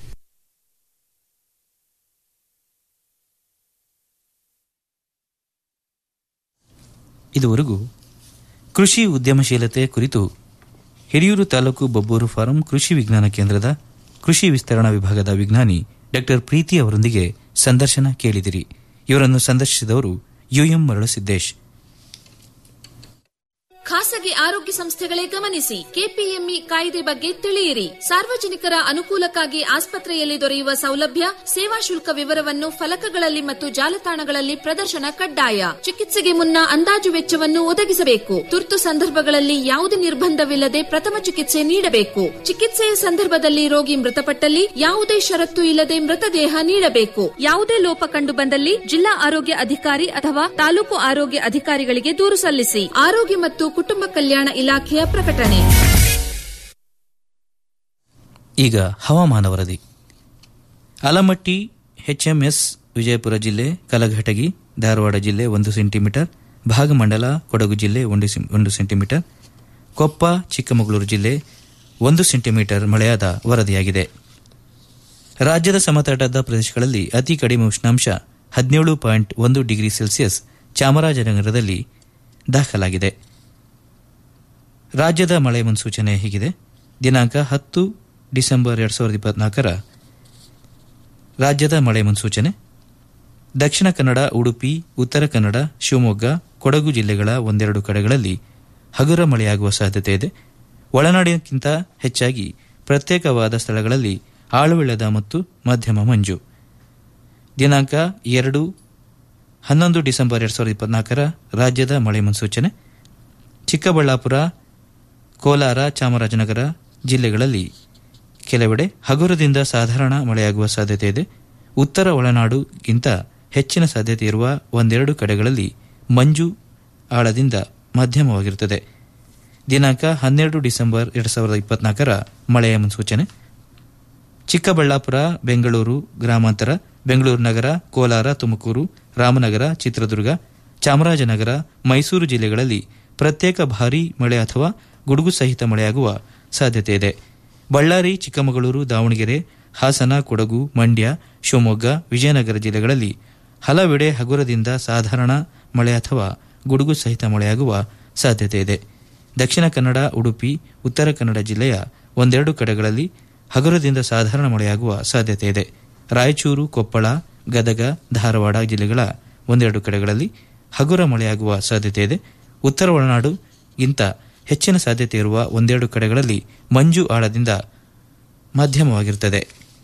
ಇದುವರೆಗೂ ಕೃಷಿ ಉದ್ಯಮಶೀಲತೆ ಕುರಿತು ಹಿರಿಯೂರು ತಾಲೂಕು ಬಬ್ಬೂರು ಫಾರಂ ಕೃಷಿ ವಿಜ್ಞಾನ ಕೇಂದ್ರದ ಕೃಷಿ ವಿಸ್ತರಣಾ ವಿಭಾಗದ ವಿಜ್ಞಾನಿ ಡಾಕ್ಟರ್ ಪ್ರೀತಿ ಅವರೊಂದಿಗೆ ಸಂದರ್ಶನ ಕೇಳಿದಿರಿ ಇವರನ್ನು ಸಂದರ್ಶಿಸಿದವರು ಯುಎಂ ಮರಳು ಸಿದ್ದೇಶ್ ಖಾಸಗಿ ಆರೋಗ್ಯ ಸಂಸ್ಥೆಗಳೇ ಗಮನಿಸಿ ಕೆಪಿಎಂಇ ಕಾಯ್ದೆ ಬಗ್ಗೆ ತಿಳಿಯಿರಿ ಸಾರ್ವಜನಿಕರ ಅನುಕೂಲಕ್ಕಾಗಿ ಆಸ್ಪತ್ರೆಯಲ್ಲಿ ದೊರೆಯುವ ಸೌಲಭ್ಯ ಸೇವಾ ಶುಲ್ಕ ವಿವರವನ್ನು ಫಲಕಗಳಲ್ಲಿ ಮತ್ತು ಜಾಲತಾಣಗಳಲ್ಲಿ ಪ್ರದರ್ಶನ ಕಡ್ಡಾಯ ಚಿಕಿತ್ಸೆಗೆ ಮುನ್ನ ಅಂದಾಜು ವೆಚ್ಚವನ್ನು ಒದಗಿಸಬೇಕು ತುರ್ತು ಸಂದರ್ಭಗಳಲ್ಲಿ ಯಾವುದೇ ನಿರ್ಬಂಧವಿಲ್ಲದೆ ಪ್ರಥಮ ಚಿಕಿತ್ಸೆ ನೀಡಬೇಕು ಚಿಕಿತ್ಸೆಯ ಸಂದರ್ಭದಲ್ಲಿ ರೋಗಿ ಮೃತಪಟ್ಟಲ್ಲಿ ಯಾವುದೇ ಷರತ್ತು ಇಲ್ಲದೆ ಮೃತದೇಹ ನೀಡಬೇಕು ಯಾವುದೇ ಲೋಪ ಕಂಡು ಬಂದಲ್ಲಿ ಜಿಲ್ಲಾ ಆರೋಗ್ಯ ಅಧಿಕಾರಿ ಅಥವಾ ತಾಲೂಕು ಆರೋಗ್ಯ ಅಧಿಕಾರಿಗಳಿಗೆ ದೂರು ಸಲ್ಲಿಸಿ ಆರೋಗ್ಯ ಮತ್ತು ಕುಟುಂಬ ಕಲ್ಯಾಣ ಇಲಾಖೆಯ ಪ್ರಕಟಣೆ ಈಗ ಹವಾಮಾನ ವರದಿ ಅಲಮಟ್ಟಿ ಎಚ್ಎಂಎಸ್ ವಿಜಯಪುರ ಜಿಲ್ಲೆ ಕಲಘಟಗಿ ಧಾರವಾಡ ಜಿಲ್ಲೆ ಒಂದು ಸೆಂಟಿಮೀಟರ್ ಭಾಗಮಂಡಲ ಕೊಡಗು ಜಿಲ್ಲೆ ಒಂದು ಸೆಂ- ಒಂದು ಸೆಂಟಿಮೀಟರ್ ಕೊಪ್ಪ ಚಿಕ್ಕಮಗಳೂರು ಜಿಲ್ಲೆ ಒಂದು ಸೆಂಟಿಮೀಟರ್ ಮಳೆಯಾದ ವರದಿಯಾಗಿದೆ ರಾಜ್ಯದ ಸಮತಟ್ಟಾದ ಪ್ರದೇಶಗಳಲ್ಲಿ ಅತಿ ಕಡಿಮೆ ಉಷ್ಣಾಂಶ ಹದಿನೇಳು ಪಾಯಿಂಟ್ ಒಂದು ಡಿಗ್ರಿ ಸೆಲ್ಸಿಯಸ್ ಚಾಮರಾಜನಗರದಲ್ಲಿ ದಾಖಲಾಗಿದೆ ರಾಜ್ಯದ ಮಳೆ ಮುನ್ಸೂಚನೆ ಹೀಗಿದೆ ದಿನಾಂಕ ಹತ್ತು ಡಿಸೆಂಬರ್ ಎರಡು ಸಾವಿರದ ಇಪ್ಪತ್ನಾಲ್ಕರ ರಾಜ್ಯದ ಮಳೆ ಮುನ್ಸೂಚನೆ ದಕ್ಷಿಣ ಕನ್ನಡ ಉಡುಪಿ ಉತ್ತರ ಕನ್ನಡ ಶಿವಮೊಗ್ಗ ಕೊಡಗು ಜಿಲ್ಲೆಗಳ ಒಂದೆರಡು ಕಡೆಗಳಲ್ಲಿ ಹಗುರ ಮಳೆಯಾಗುವ ಸಾಧ್ಯತೆ ಇದೆ ಒಳನಾಡಿನಕ್ಕಿಂತ ಹೆಚ್ಚಾಗಿ ಪ್ರತ್ಯೇಕವಾದ ಸ್ಥಳಗಳಲ್ಲಿ ಆಳುವಿಲ್ಲದ ಮತ್ತು ಮಧ್ಯಮ ಮಂಜು ದಿನಾಂಕ ಎರಡು ಹನ್ನೊಂದು ಡಿಸೆಂಬರ್ ಎರಡು ಸಾವಿರದ ಇಪ್ಪತ್ನಾಲ್ಕರ ರಾಜ್ಯದ ಮಳೆ ಮುನ್ಸೂಚನೆ ಚಿಕ್ಕಬಳ್ಳಾಪುರ ಕೋಲಾರ ಚಾಮರಾಜನಗರ ಜಿಲ್ಲೆಗಳಲ್ಲಿ ಕೆಲವೆಡೆ ಹಗುರದಿಂದ ಸಾಧಾರಣ ಮಳೆಯಾಗುವ ಸಾಧ್ಯತೆ ಇದೆ ಉತ್ತರ ಒಳನಾಡುಗಿಂತ ಹೆಚ್ಚಿನ ಸಾಧ್ಯತೆ ಇರುವ ಒಂದೆರಡು ಕಡೆಗಳಲ್ಲಿ ಮಂಜು ಆಳದಿಂದ ಮಧ್ಯಮವಾಗಿರುತ್ತದೆ ದಿನಾಂಕ ಹನ್ನೆರಡು ಡಿಸೆಂಬರ್ ಎರಡು ಸಾವಿರದ ಇಪ್ಪತ್ನಾಲ್ಕರ ಮಳೆಯ ಮುನ್ಸೂಚನೆ ಚಿಕ್ಕಬಳ್ಳಾಪುರ ಬೆಂಗಳೂರು ಗ್ರಾಮಾಂತರ ಬೆಂಗಳೂರು ನಗರ ಕೋಲಾರ ತುಮಕೂರು ರಾಮನಗರ ಚಿತ್ರದುರ್ಗ ಚಾಮರಾಜನಗರ ಮೈಸೂರು ಜಿಲ್ಲೆಗಳಲ್ಲಿ ಪ್ರತ್ಯೇಕ ಭಾರೀ ಮಳೆ ಅಥವಾ ಗುಡುಗು ಸಹಿತ ಮಳೆಯಾಗುವ ಸಾಧ್ಯತೆ ಇದೆ ಬಳ್ಳಾರಿ ಚಿಕ್ಕಮಗಳೂರು ದಾವಣಗೆರೆ ಹಾಸನ ಕೊಡಗು ಮಂಡ್ಯ ಶಿವಮೊಗ್ಗ ವಿಜಯನಗರ ಜಿಲ್ಲೆಗಳಲ್ಲಿ ಹಲವೆಡೆ ಹಗುರದಿಂದ ಸಾಧಾರಣ ಮಳೆ ಅಥವಾ ಗುಡುಗು ಸಹಿತ ಮಳೆಯಾಗುವ ಸಾಧ್ಯತೆ ಇದೆ ದಕ್ಷಿಣ ಕನ್ನಡ ಉಡುಪಿ ಉತ್ತರ ಕನ್ನಡ ಜಿಲ್ಲೆಯ ಒಂದೆರಡು ಕಡೆಗಳಲ್ಲಿ ಹಗುರದಿಂದ ಸಾಧಾರಣ ಮಳೆಯಾಗುವ ಸಾಧ್ಯತೆ ಇದೆ ರಾಯಚೂರು ಕೊಪ್ಪಳ ಗದಗ ಧಾರವಾಡ ಜಿಲ್ಲೆಗಳ ಒಂದೆರಡು ಕಡೆಗಳಲ್ಲಿ ಹಗುರ ಮಳೆಯಾಗುವ ಸಾಧ್ಯತೆ ಇದೆ ಉತ್ತರ ಒಳನಾಡು ಗಿಂತ ಹೆಚ್ಚಿನ ಸಾಧ್ಯತೆ ಇರುವ ಒಂದೆರಡು ಕಡೆಗಳಲ್ಲಿ ಮಂಜು ಆಳದಿಂದ ಮಧ್ಯಮವಾಗಿರುತ್ತದೆ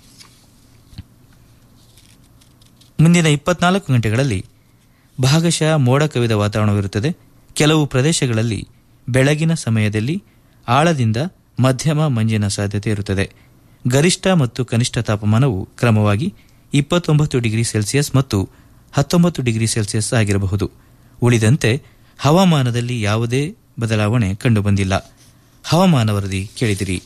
ಮುಂದಿನ ಇಪ್ಪತ್ನಾಲ್ಕು ಗಂಟೆಗಳಲ್ಲಿ ಭಾಗಶಃ ಮೋಡ ಕವಿದ ವಾತಾವರಣವಿರುತ್ತದೆ ಕೆಲವು ಪ್ರದೇಶಗಳಲ್ಲಿ ಬೆಳಗಿನ ಸಮಯದಲ್ಲಿ ಆಳದಿಂದ ಮಧ್ಯಮ ಮಂಜಿನ ಸಾಧ್ಯತೆ ಇರುತ್ತದೆ ಗರಿಷ್ಠ ಮತ್ತು ಕನಿಷ್ಠ ತಾಪಮಾನವು ಕ್ರಮವಾಗಿ ಇಪ್ಪತ್ತೊಂಬತ್ತು ಡಿಗ್ರಿ ಸೆಲ್ಸಿಯಸ್ ಮತ್ತು ಹತ್ತೊಂಬತ್ತು ಡಿಗ್ರಿ ಸೆಲ್ಸಿಯಸ್ ಆಗಿರಬಹುದು ಉಳಿದಂತೆ ಹವಾಮಾನದಲ್ಲಿ ಯಾವುದೇ ಬದಲಾವಣೆ ಕಂಡುಬಂದಿಲ್ಲ ಹವಾಮಾನ ವರದಿ ಕೇಳಿದಿರಿ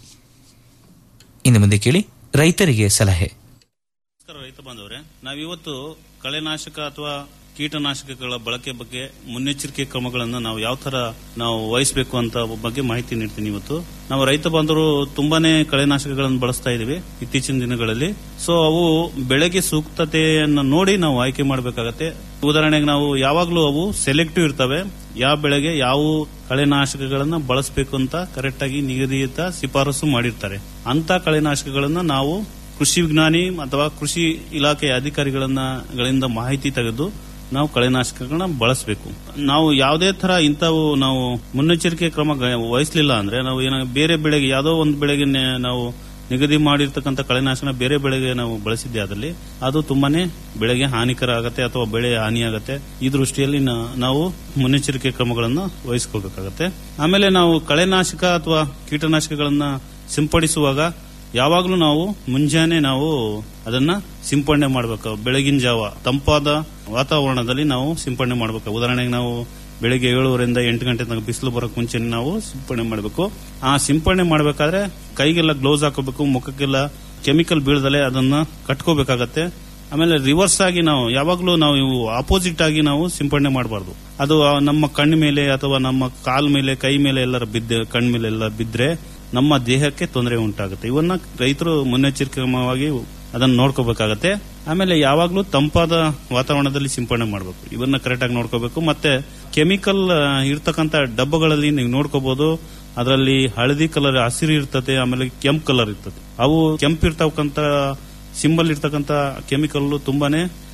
ಇನ್ನು ಮುಂದೆ ಕೇಳಿ ರೈತರಿಗೆ ಸಲಹೆ ನಮಸ್ಕಾರ ರೈತ ಬಾಂಧವರೇ ನಾವಿವತ್ತು ಕಳೆನಾಶಕ ಅಥವಾ ಕೀಟನಾಶಕಗಳ ಬಳಕೆ ಬಗ್ಗೆ ಮುನ್ನೆಚ್ಚರಿಕೆ ಕ್ರಮಗಳನ್ನು ನಾವು ಯಾವ ತರ ನಾವು ವಹಿಸಬೇಕು ಅಂತ ಬಗ್ಗೆ ಮಾಹಿತಿ ನೀಡ್ತೀನಿ ಇವತ್ತು ನಾವು ರೈತ ಬಾಂಧವರು ತುಂಬಾನೇ ಕಳೆನಾಶಕಗಳನ್ನು ಬಳಸ್ತಾ ಇದೀವಿ ಇತ್ತೀಚಿನ ದಿನಗಳಲ್ಲಿ ಸೊ ಅವು ಬೆಳೆಗೆ ಸೂಕ್ತತೆಯನ್ನು ನೋಡಿ ನಾವು ಆಯ್ಕೆ ಮಾಡಬೇಕಾಗತ್ತೆ ಉದಾಹರಣೆಗೆ ನಾವು ಯಾವಾಗಲೂ ಅವು ಸೆಲೆಕ್ಟಿವ್ ಇರ್ತವೆ ಯಾವ ಬೆಳೆಗೆ ಯಾವ ಕಳೆನಾಶಕಗಳನ್ನ ಬಳಸಬೇಕು ಅಂತ ಕರೆಕ್ಟ್ ಆಗಿ ನಿಗದಿತ ಶಿಫಾರಸು ಮಾಡಿರ್ತಾರೆ ಅಂತ ಕಳೆನಾಶಕಗಳನ್ನ ನಾವು ಕೃಷಿ ವಿಜ್ಞಾನಿ ಅಥವಾ ಕೃಷಿ ಇಲಾಖೆಯ ಅಧಿಕಾರಿಗಳನ್ನ ಗಳಿಂದ ಮಾಹಿತಿ ತೆಗೆದು ನಾವು ಕಳೆನಾಶಕಗಳನ್ನ ಬಳಸಬೇಕು ನಾವು ಯಾವುದೇ ತರ ಇಂಥವು ನಾವು ಮುನ್ನೆಚ್ಚರಿಕೆ ಕ್ರಮ ಗ- ವಹಿಸ್ಲಿಲ್ಲ ಅಂದ್ರೆ ನಾವು ಏನ ಬೇರೆ ಬೆಳೆಗೆ ಯಾವುದೋ ಒಂದು ಬೆಳೆಗೆ ನೆ- ನಾವು ನಿಗದಿ ಮಾಡಿರ್ತಕ್ಕಂಥ ಕಳೆನಾಶನ ಬೇರೆ ಬೆಳೆಗೆ ನಾವು ಬಳಸಿದ್ದೆ ಅದರಲ್ಲಿ ಅದು ತುಂಬಾನೇ ಬೆಳೆಗೆ ಹಾನಿಕರ ಆಗತ್ತೆ ಅಥವಾ ಬೆಳೆ ಹಾನಿಯಾಗತ್ತೆ ಈ ದೃಷ್ಟಿಯಲ್ಲಿ ನಾ- ನಾವು ಮುನ್ನೆಚ್ಚರಿಕೆ ಕ್ರಮಗಳನ್ನು ವಹಿಸ್ಕೋಬೇಕಾಗತ್ತೆ ಆಮೇಲೆ ನಾವು ಕಳೆನಾಶಕ ಅಥವಾ ಕೀಟನಾಶಕಗಳನ್ನ ಸಿಂಪಡಿಸುವಾಗ ಯಾವಾಗಲೂ ನಾವು ಮುಂಜಾನೆ ನಾವು ಅದನ್ನ ಸಿಂಪಡಣೆ ಮಾಡಬೇಕು ಬೆಳಗಿನ ಜಾವ ತಂಪಾದ ವಾತಾವರಣದಲ್ಲಿ ನಾವು ಸಿಂಪಡಣೆ ಮಾಡಬೇಕು ಉದಾಹರಣೆಗೆ ನಾವು ಬೆಳಿಗ್ಗೆ ಏಳುವರೆಯಿಂದ ಎಂಟು ಗಂಟೆ ತನಕ ಬಿಸಿಲು ಬರೋಕ್ ಮುಂಚೆ ನಾವು ಸಿಂಪಡಣೆ ಮಾಡಬೇಕು ಆ ಸಿಂಪಡಣೆ ಮಾಡಬೇಕಾದ್ರೆ ಕೈಗೆಲ್ಲ ಗ್ಲೌಸ್ ಹಾಕೋಬೇಕು ಮುಖಕ್ಕೆಲ್ಲ ಕೆಮಿಕಲ್ ಬೀಳದಲೆ ಅದನ್ನ ಕಟ್ಕೋಬೇಕಾಗತ್ತೆ ಆಮೇಲೆ ರಿವರ್ಸ್ ಆಗಿ ನಾವು ಯಾವಾಗಲೂ ನಾವು ಇವು ಆಪೋಸಿಟ್ ಆಗಿ ನಾವು ಸಿಂಪಡಣೆ ಮಾಡಬಾರ್ದು ಅದು ಆ ನಮ್ಮ ಕಣ್ಣ ಮೇಲೆ ಅಥವಾ ನಮ್ಮ ಕಾಲ್ ಮೇಲೆ ಕೈ ಮೇಲೆ ಎಲ್ಲರ ಬಿದ್ದ ಕಣ್ಣ ಮೇಲೆ ಎಲ್ಲ ಬಿದ್ರೆ ನಮ್ಮ ದೇಹಕ್ಕೆ ತೊಂದರೆ ಉಂಟಾಗುತ್ತೆ ಇವನ್ನ ರೈತರು ಮುನ್ನೆಚ್ಚರಿಕೆ ಕ್ರಮವಾಗಿ ಅದನ್ನ ನೋಡ್ಕೋಬೇಕಾಗತ್ತೆ ಆಮೇಲೆ ಯಾವಾಗಲೂ ತಂಪಾದ ವಾತಾವರಣದಲ್ಲಿ ಸಿಂಪಡಣೆ ಮಾಡಬೇಕು ಇವನ್ನ ಕರೆಕ್ಟ್ ಆಗಿ ನೋಡ್ಕೋಬೇಕು ಮತ್ತೆ ಕೆಮಿಕಲ್ ಇರ್ತಕ್ಕಂಥ ಡಬ್ಬಗಳಲ್ಲಿ ನೀವು ನೋಡ್ಕೋಬಹುದು ಅದರಲ್ಲಿ ಹಳದಿ ಕಲರ್ ಹಸಿರು ಇರ್ತದೆ ಆಮೇಲೆ ಕೆಂಪು ಕಲರ್ ಇರ್ತದೆ ಅವು ಕೆಂಪು ಇರ್ತಕ್ಕಂಥ ಸಿಂಬಲ್ ಇರ್ತಕ್ಕಂಥ ಕೆಮಿಕಲ್ ತುಂಬಾನೇ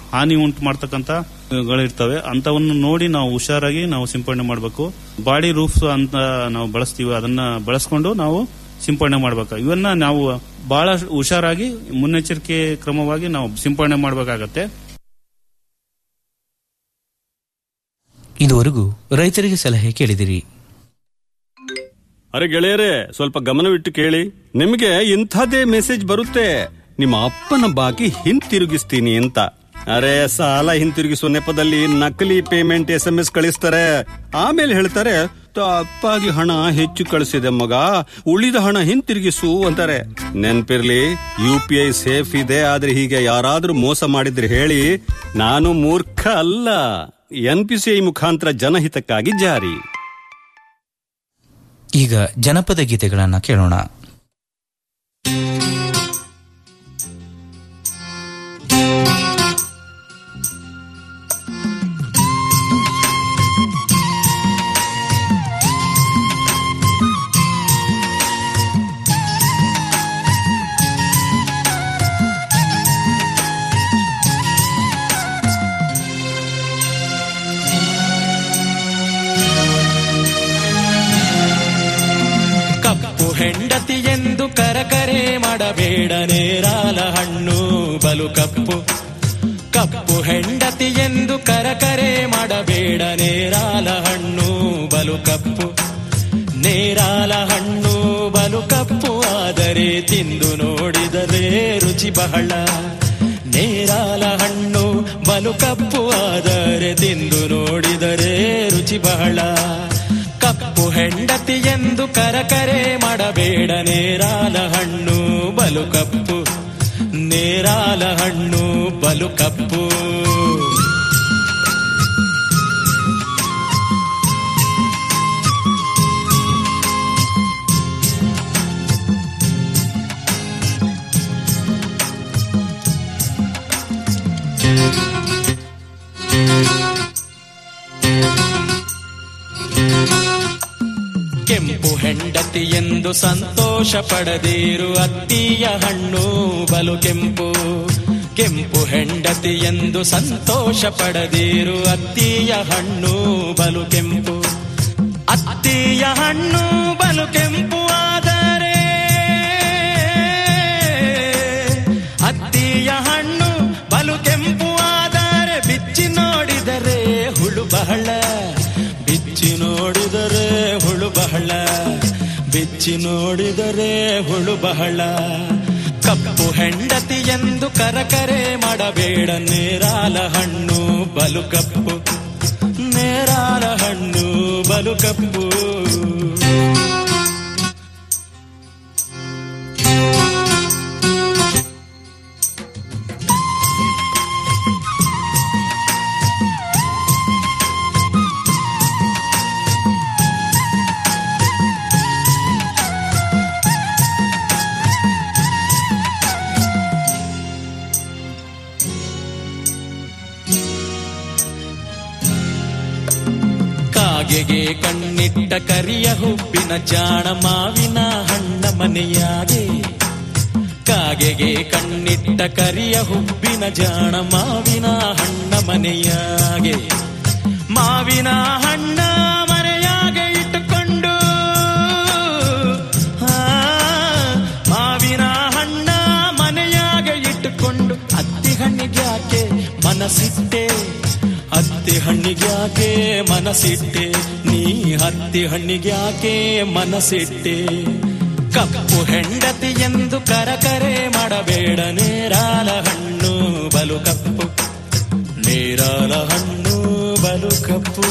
ಹಾನಿ ಉಂಟು ಮಾಡ್ತಕ್ಕಂತ ಗಳಿರ್ತವೆ ಅಂತವನ್ನು ನೋಡಿ ನಾವು ಹುಷಾರಾಗಿ ನಾವು ಸಿಂಪಡಣೆ ಮಾಡಬೇಕು ಬಾಡಿ ರೂಫ್ಸ್ ಅಂತ ನಾವು ಬಳಸ್ತೀವಿ ಅದನ್ನ ಬಳಸ್ಕೊಂಡು ನಾವು ಸಿಂಪಡಣೆ ಮಾಡಬೇಕು ಇವನ್ನ ನಾವು ಬಹಳ ಹುಷಾರಾಗಿ ಮುನ್ನೆಚ್ಚರಿಕೆ ಕ್ರಮವಾಗಿ ನಾವು ಸಿಂಪಡಣೆ ಮಾಡಬೇಕಾಗತ್ತೆ ಇದುವರೆಗೂ ರೈತರಿಗೆ ಸಲಹೆ ಕೇಳಿದಿರಿ ಅರೆ ಗೆಳೆಯರೇ ಸ್ವಲ್ಪ ಗಮನವಿಟ್ಟು ಕೇಳಿ ನಿಮಗೆ ಇಂಥದ್ದೇ ಮೆಸೇಜ್ ಬರುತ್ತೆ ನಿಮ್ಮ ಅಪ್ಪನ ಬಾಕಿ ಹಿಂತಿರುಗಿಸ್ತೀನಿ ಅಂತ ಅರೆ ಸಾಲ ಹಿಂತಿರುಗಿಸುವ ನೆಪದಲ್ಲಿ ನಕಲಿ ಪೇಮೆಂಟ್ ಎಸ್ ಎಂ ಎಸ್ ಕಳಿಸ್ತಾರೆ ಆಮೇಲೆ ಹೇಳ್ತಾರೆ ತಪ್ಪಾಗಿ ಹಣ ಹೆಚ್ಚು ಕಳಿಸಿದೆ ಮಗ ಉಳಿದ ಹಣ ಹಿಂತಿರುಗಿಸು ಅಂತಾರೆ ನೆನ್ಪಿರ್ಲಿ ಯು ಪಿ ಐ ಸೇಫ್ ಇದೆ ಆದ್ರೆ ಹೀಗೆ ಯಾರಾದ್ರೂ ಮೋಸ ಮಾಡಿದ್ರೆ ಹೇಳಿ ನಾನು ಮೂರ್ಖ ಅಲ್ಲ ಎನ್ ಪಿ ಸಿ ಐ ಮುಖಾಂತರ ಜನಹಿತಕ್ಕಾಗಿ ಜಾರಿ ಈಗ ಜನಪದ ಗೀತೆಗಳನ್ನ ಕೇಳೋಣ ಕಪ್ಪು ಹೆಂಡತಿ ಎಂದು ಕರಕರೆ ಮಾಡಬೇಡ ನೇರಾಲ ಹಣ್ಣು ಬಲು ಕಪ್ಪು ಕಪ್ಪು ಹೆಂಡತಿ ಎಂದು ಕರಕರೆ ಮಾಡಬೇಡ ನೇರಾಲ ಹಣ್ಣು ಬಲು ಕಪ್ಪು ನೇರಾಲ ಹಣ್ಣು ಬಲು ಕಪ್ಪು ಆದರೆ ತಿಂದು ನೋಡಿದರೆ ರುಚಿ ಬಹಳ ನೇರಾಲ ಹಣ್ಣು ಬಲು ಕಪ್ಪು ಆದರೆ ತಿಂದು ನೋಡಿದರೆ ರುಚಿ ಬಹಳ ಕಪ್ಪು ಹೆಂಡತಿ ಎಂದು ಕರಕರೆ ಮಾಡಬೇಡ ನೇರಾಲ ಹಣ್ಣು ಬಲು ಕಪ್ಪು ನೇರಾಲ ಹಣ್ಣು ಬಲು ಕಪ್ಪು ಕೆಂಪು ಹೆಂಡತಿ ಎಂದು ಸಂತೋಷ ಪಡದಿರು ಅತ್ತಿಯ ಹಣ್ಣು ಬಲು ಕೆಂಪು ಕೆಂಪು ಹೆಂಡತಿ ಎಂದು ಸಂತೋಷ ಪಡದಿರು ಅತ್ತಿಯ ಹಣ್ಣು ಬಲು ಕೆಂಪು ಅತ್ತಿಯ ಹಣ್ಣು ಬಲು ಕೆಂಪು ಆದರೆ ಅತ್ತಿಯ ಹಣ್ಣು ಬಲು ಕೆಂಪು ಆದರೆ ಬಿಚ್ಚಿ ನೋಡಿದರೆ ಹುಳು ಬಹಳ ಬಿಚ್ಚಿ ನೋಡಿದರೆ ಹುಳು ಬಹಳ ಬಿಚ್ಚಿ ನೋಡಿದರೆ ಹುಳು ಬಹಳ ಕಪ್ಪು ಹೆಂಡತಿ ಎಂದು ಕರಕರೆ ಮಾಡಬೇಡ ನೇರಾಲ ಹಣ್ಣು ಬಲು ಕಪ್ಪು ನೇರಾಲ ಹಣ್ಣು ಬಲು ಕಪ್ಪು ಕಾಗೆಗೆ ಕಣ್ಣಿಟ್ಟ ಕರಿಯ ಹುಬ್ಬಿನ ಜಾಣ ಮಾವಿನ ಹಣ್ಣ ಮನೆಯಾಗೆ ಕಾಗೆಗೆ ಕಣ್ಣಿಟ್ಟ ಕರಿಯ ಹುಬ್ಬಿನ ಜಾಣ ಮಾವಿನ ಹಣ್ಣ ಮನೆಯಾಗೆ ಮಾವಿನ ಹಣ್ಣ ಮನೆಯಾಗೆ ಇಟ್ಟುಕೊಂಡು ಆ, ಮಾವಿನ ಹಣ್ಣ ಮನೆಯಾಗೆ ಇಟ್ಟುಕೊಂಡು ಅತ್ತಿ ಹಣ್ಣಿಗೆ ಯಾಕೆ ಮನಸ್ಸಿಟ್ಟೆ ಹತ್ತಿ ಹಣ್ಣಿಗೆ ಯಾಕೆ ಮನಸ್ಸಿಟ್ಟೆ ನೀ ಹತ್ತಿ ಹಣ್ಣಿಗೆ ಯಾಕೆ ಮನಸ್ಸಿಟ್ಟೆ ಕಪ್ಪು ಹೆಂಡತಿ ಎಂದು ಕರಕರೆ ಮಾಡಬೇಡ ನೇರಾಲ ಹಣ್ಣು ಬಲು ಕಪ್ಪು ನೇರಾಲ ಹಣ್ಣು ಬಲು ಕಪ್ಪು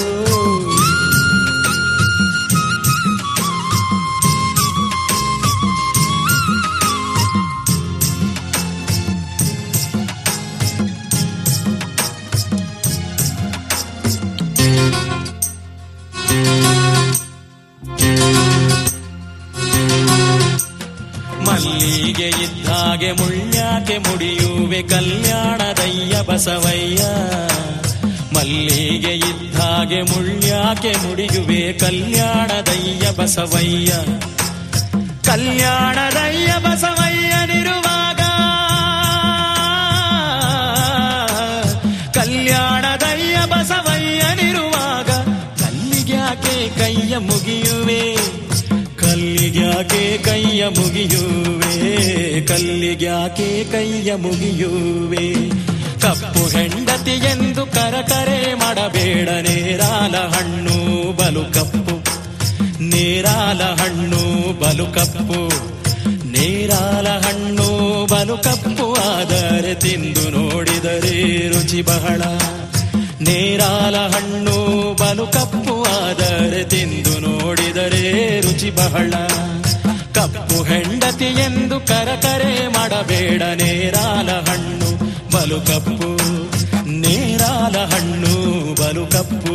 ಮಲ್ಲಿಗೆ ಇದ್ದಾಗೆ ಮುಳ್ಳ್ಯಾಕೆ ಮುಡಿಯುವೆ ಕಲ್ಯಾಣದಯ್ಯ ಬಸವಯ್ಯ ಮಲ್ಲಿಗೆ ಇದ್ದಾಗೆ ಮುಳ್ಳ್ಯಾಕೆ ಮುಡಿಯುವೆ ಕಲ್ಯಾಣದಯ್ಯ ಬಸವಯ್ಯ ಕಲ್ಯಾಣದಯ್ಯ ಬಸವಯ್ಯನಿರುವಾಗ ಕೈಯ ಮುಗಿಯುವೆ ಕಲ್ಲಿಗ್ಯಾಕೆ ಕೈಯ ಮುಗಿಯುವೆ ಕಪ್ಪು ಹೆಂಡತಿ ಎಂದು ಕರಕರೆ ಮಾಡಬೇಡ ನೇರಾಲ ಹಣ್ಣು ಬಲು ಕಪ್ಪು ನೇರಾಲ ಹಣ್ಣು ಬಲು ಕಪ್ಪು ನೇರಾಲ ಹಣ್ಣು ಬಲು ಕಪ್ಪು ಆದರೆ ತಿಂದು ನೋಡಿದರೆ ರುಚಿ ಬಹಳ ನೇರಾಲ ಹಣ್ಣು ಬಲು ಕಪ್ಪು ಆದರೆ ತಿಂದು ನೋಡಿದರೆ ರುಚಿ ಬಹಳ ಕಪ್ಪು ಹೆಂಡತಿ ಎಂದು ಕರಕರೆ ಮಾಡಬೇಡ ನೇರಾಲ ಹಣ್ಣು ಬಲು ಕಪ್ಪು ನೇರಾಲ ಹಣ್ಣು ಬಲು ಕಪ್ಪು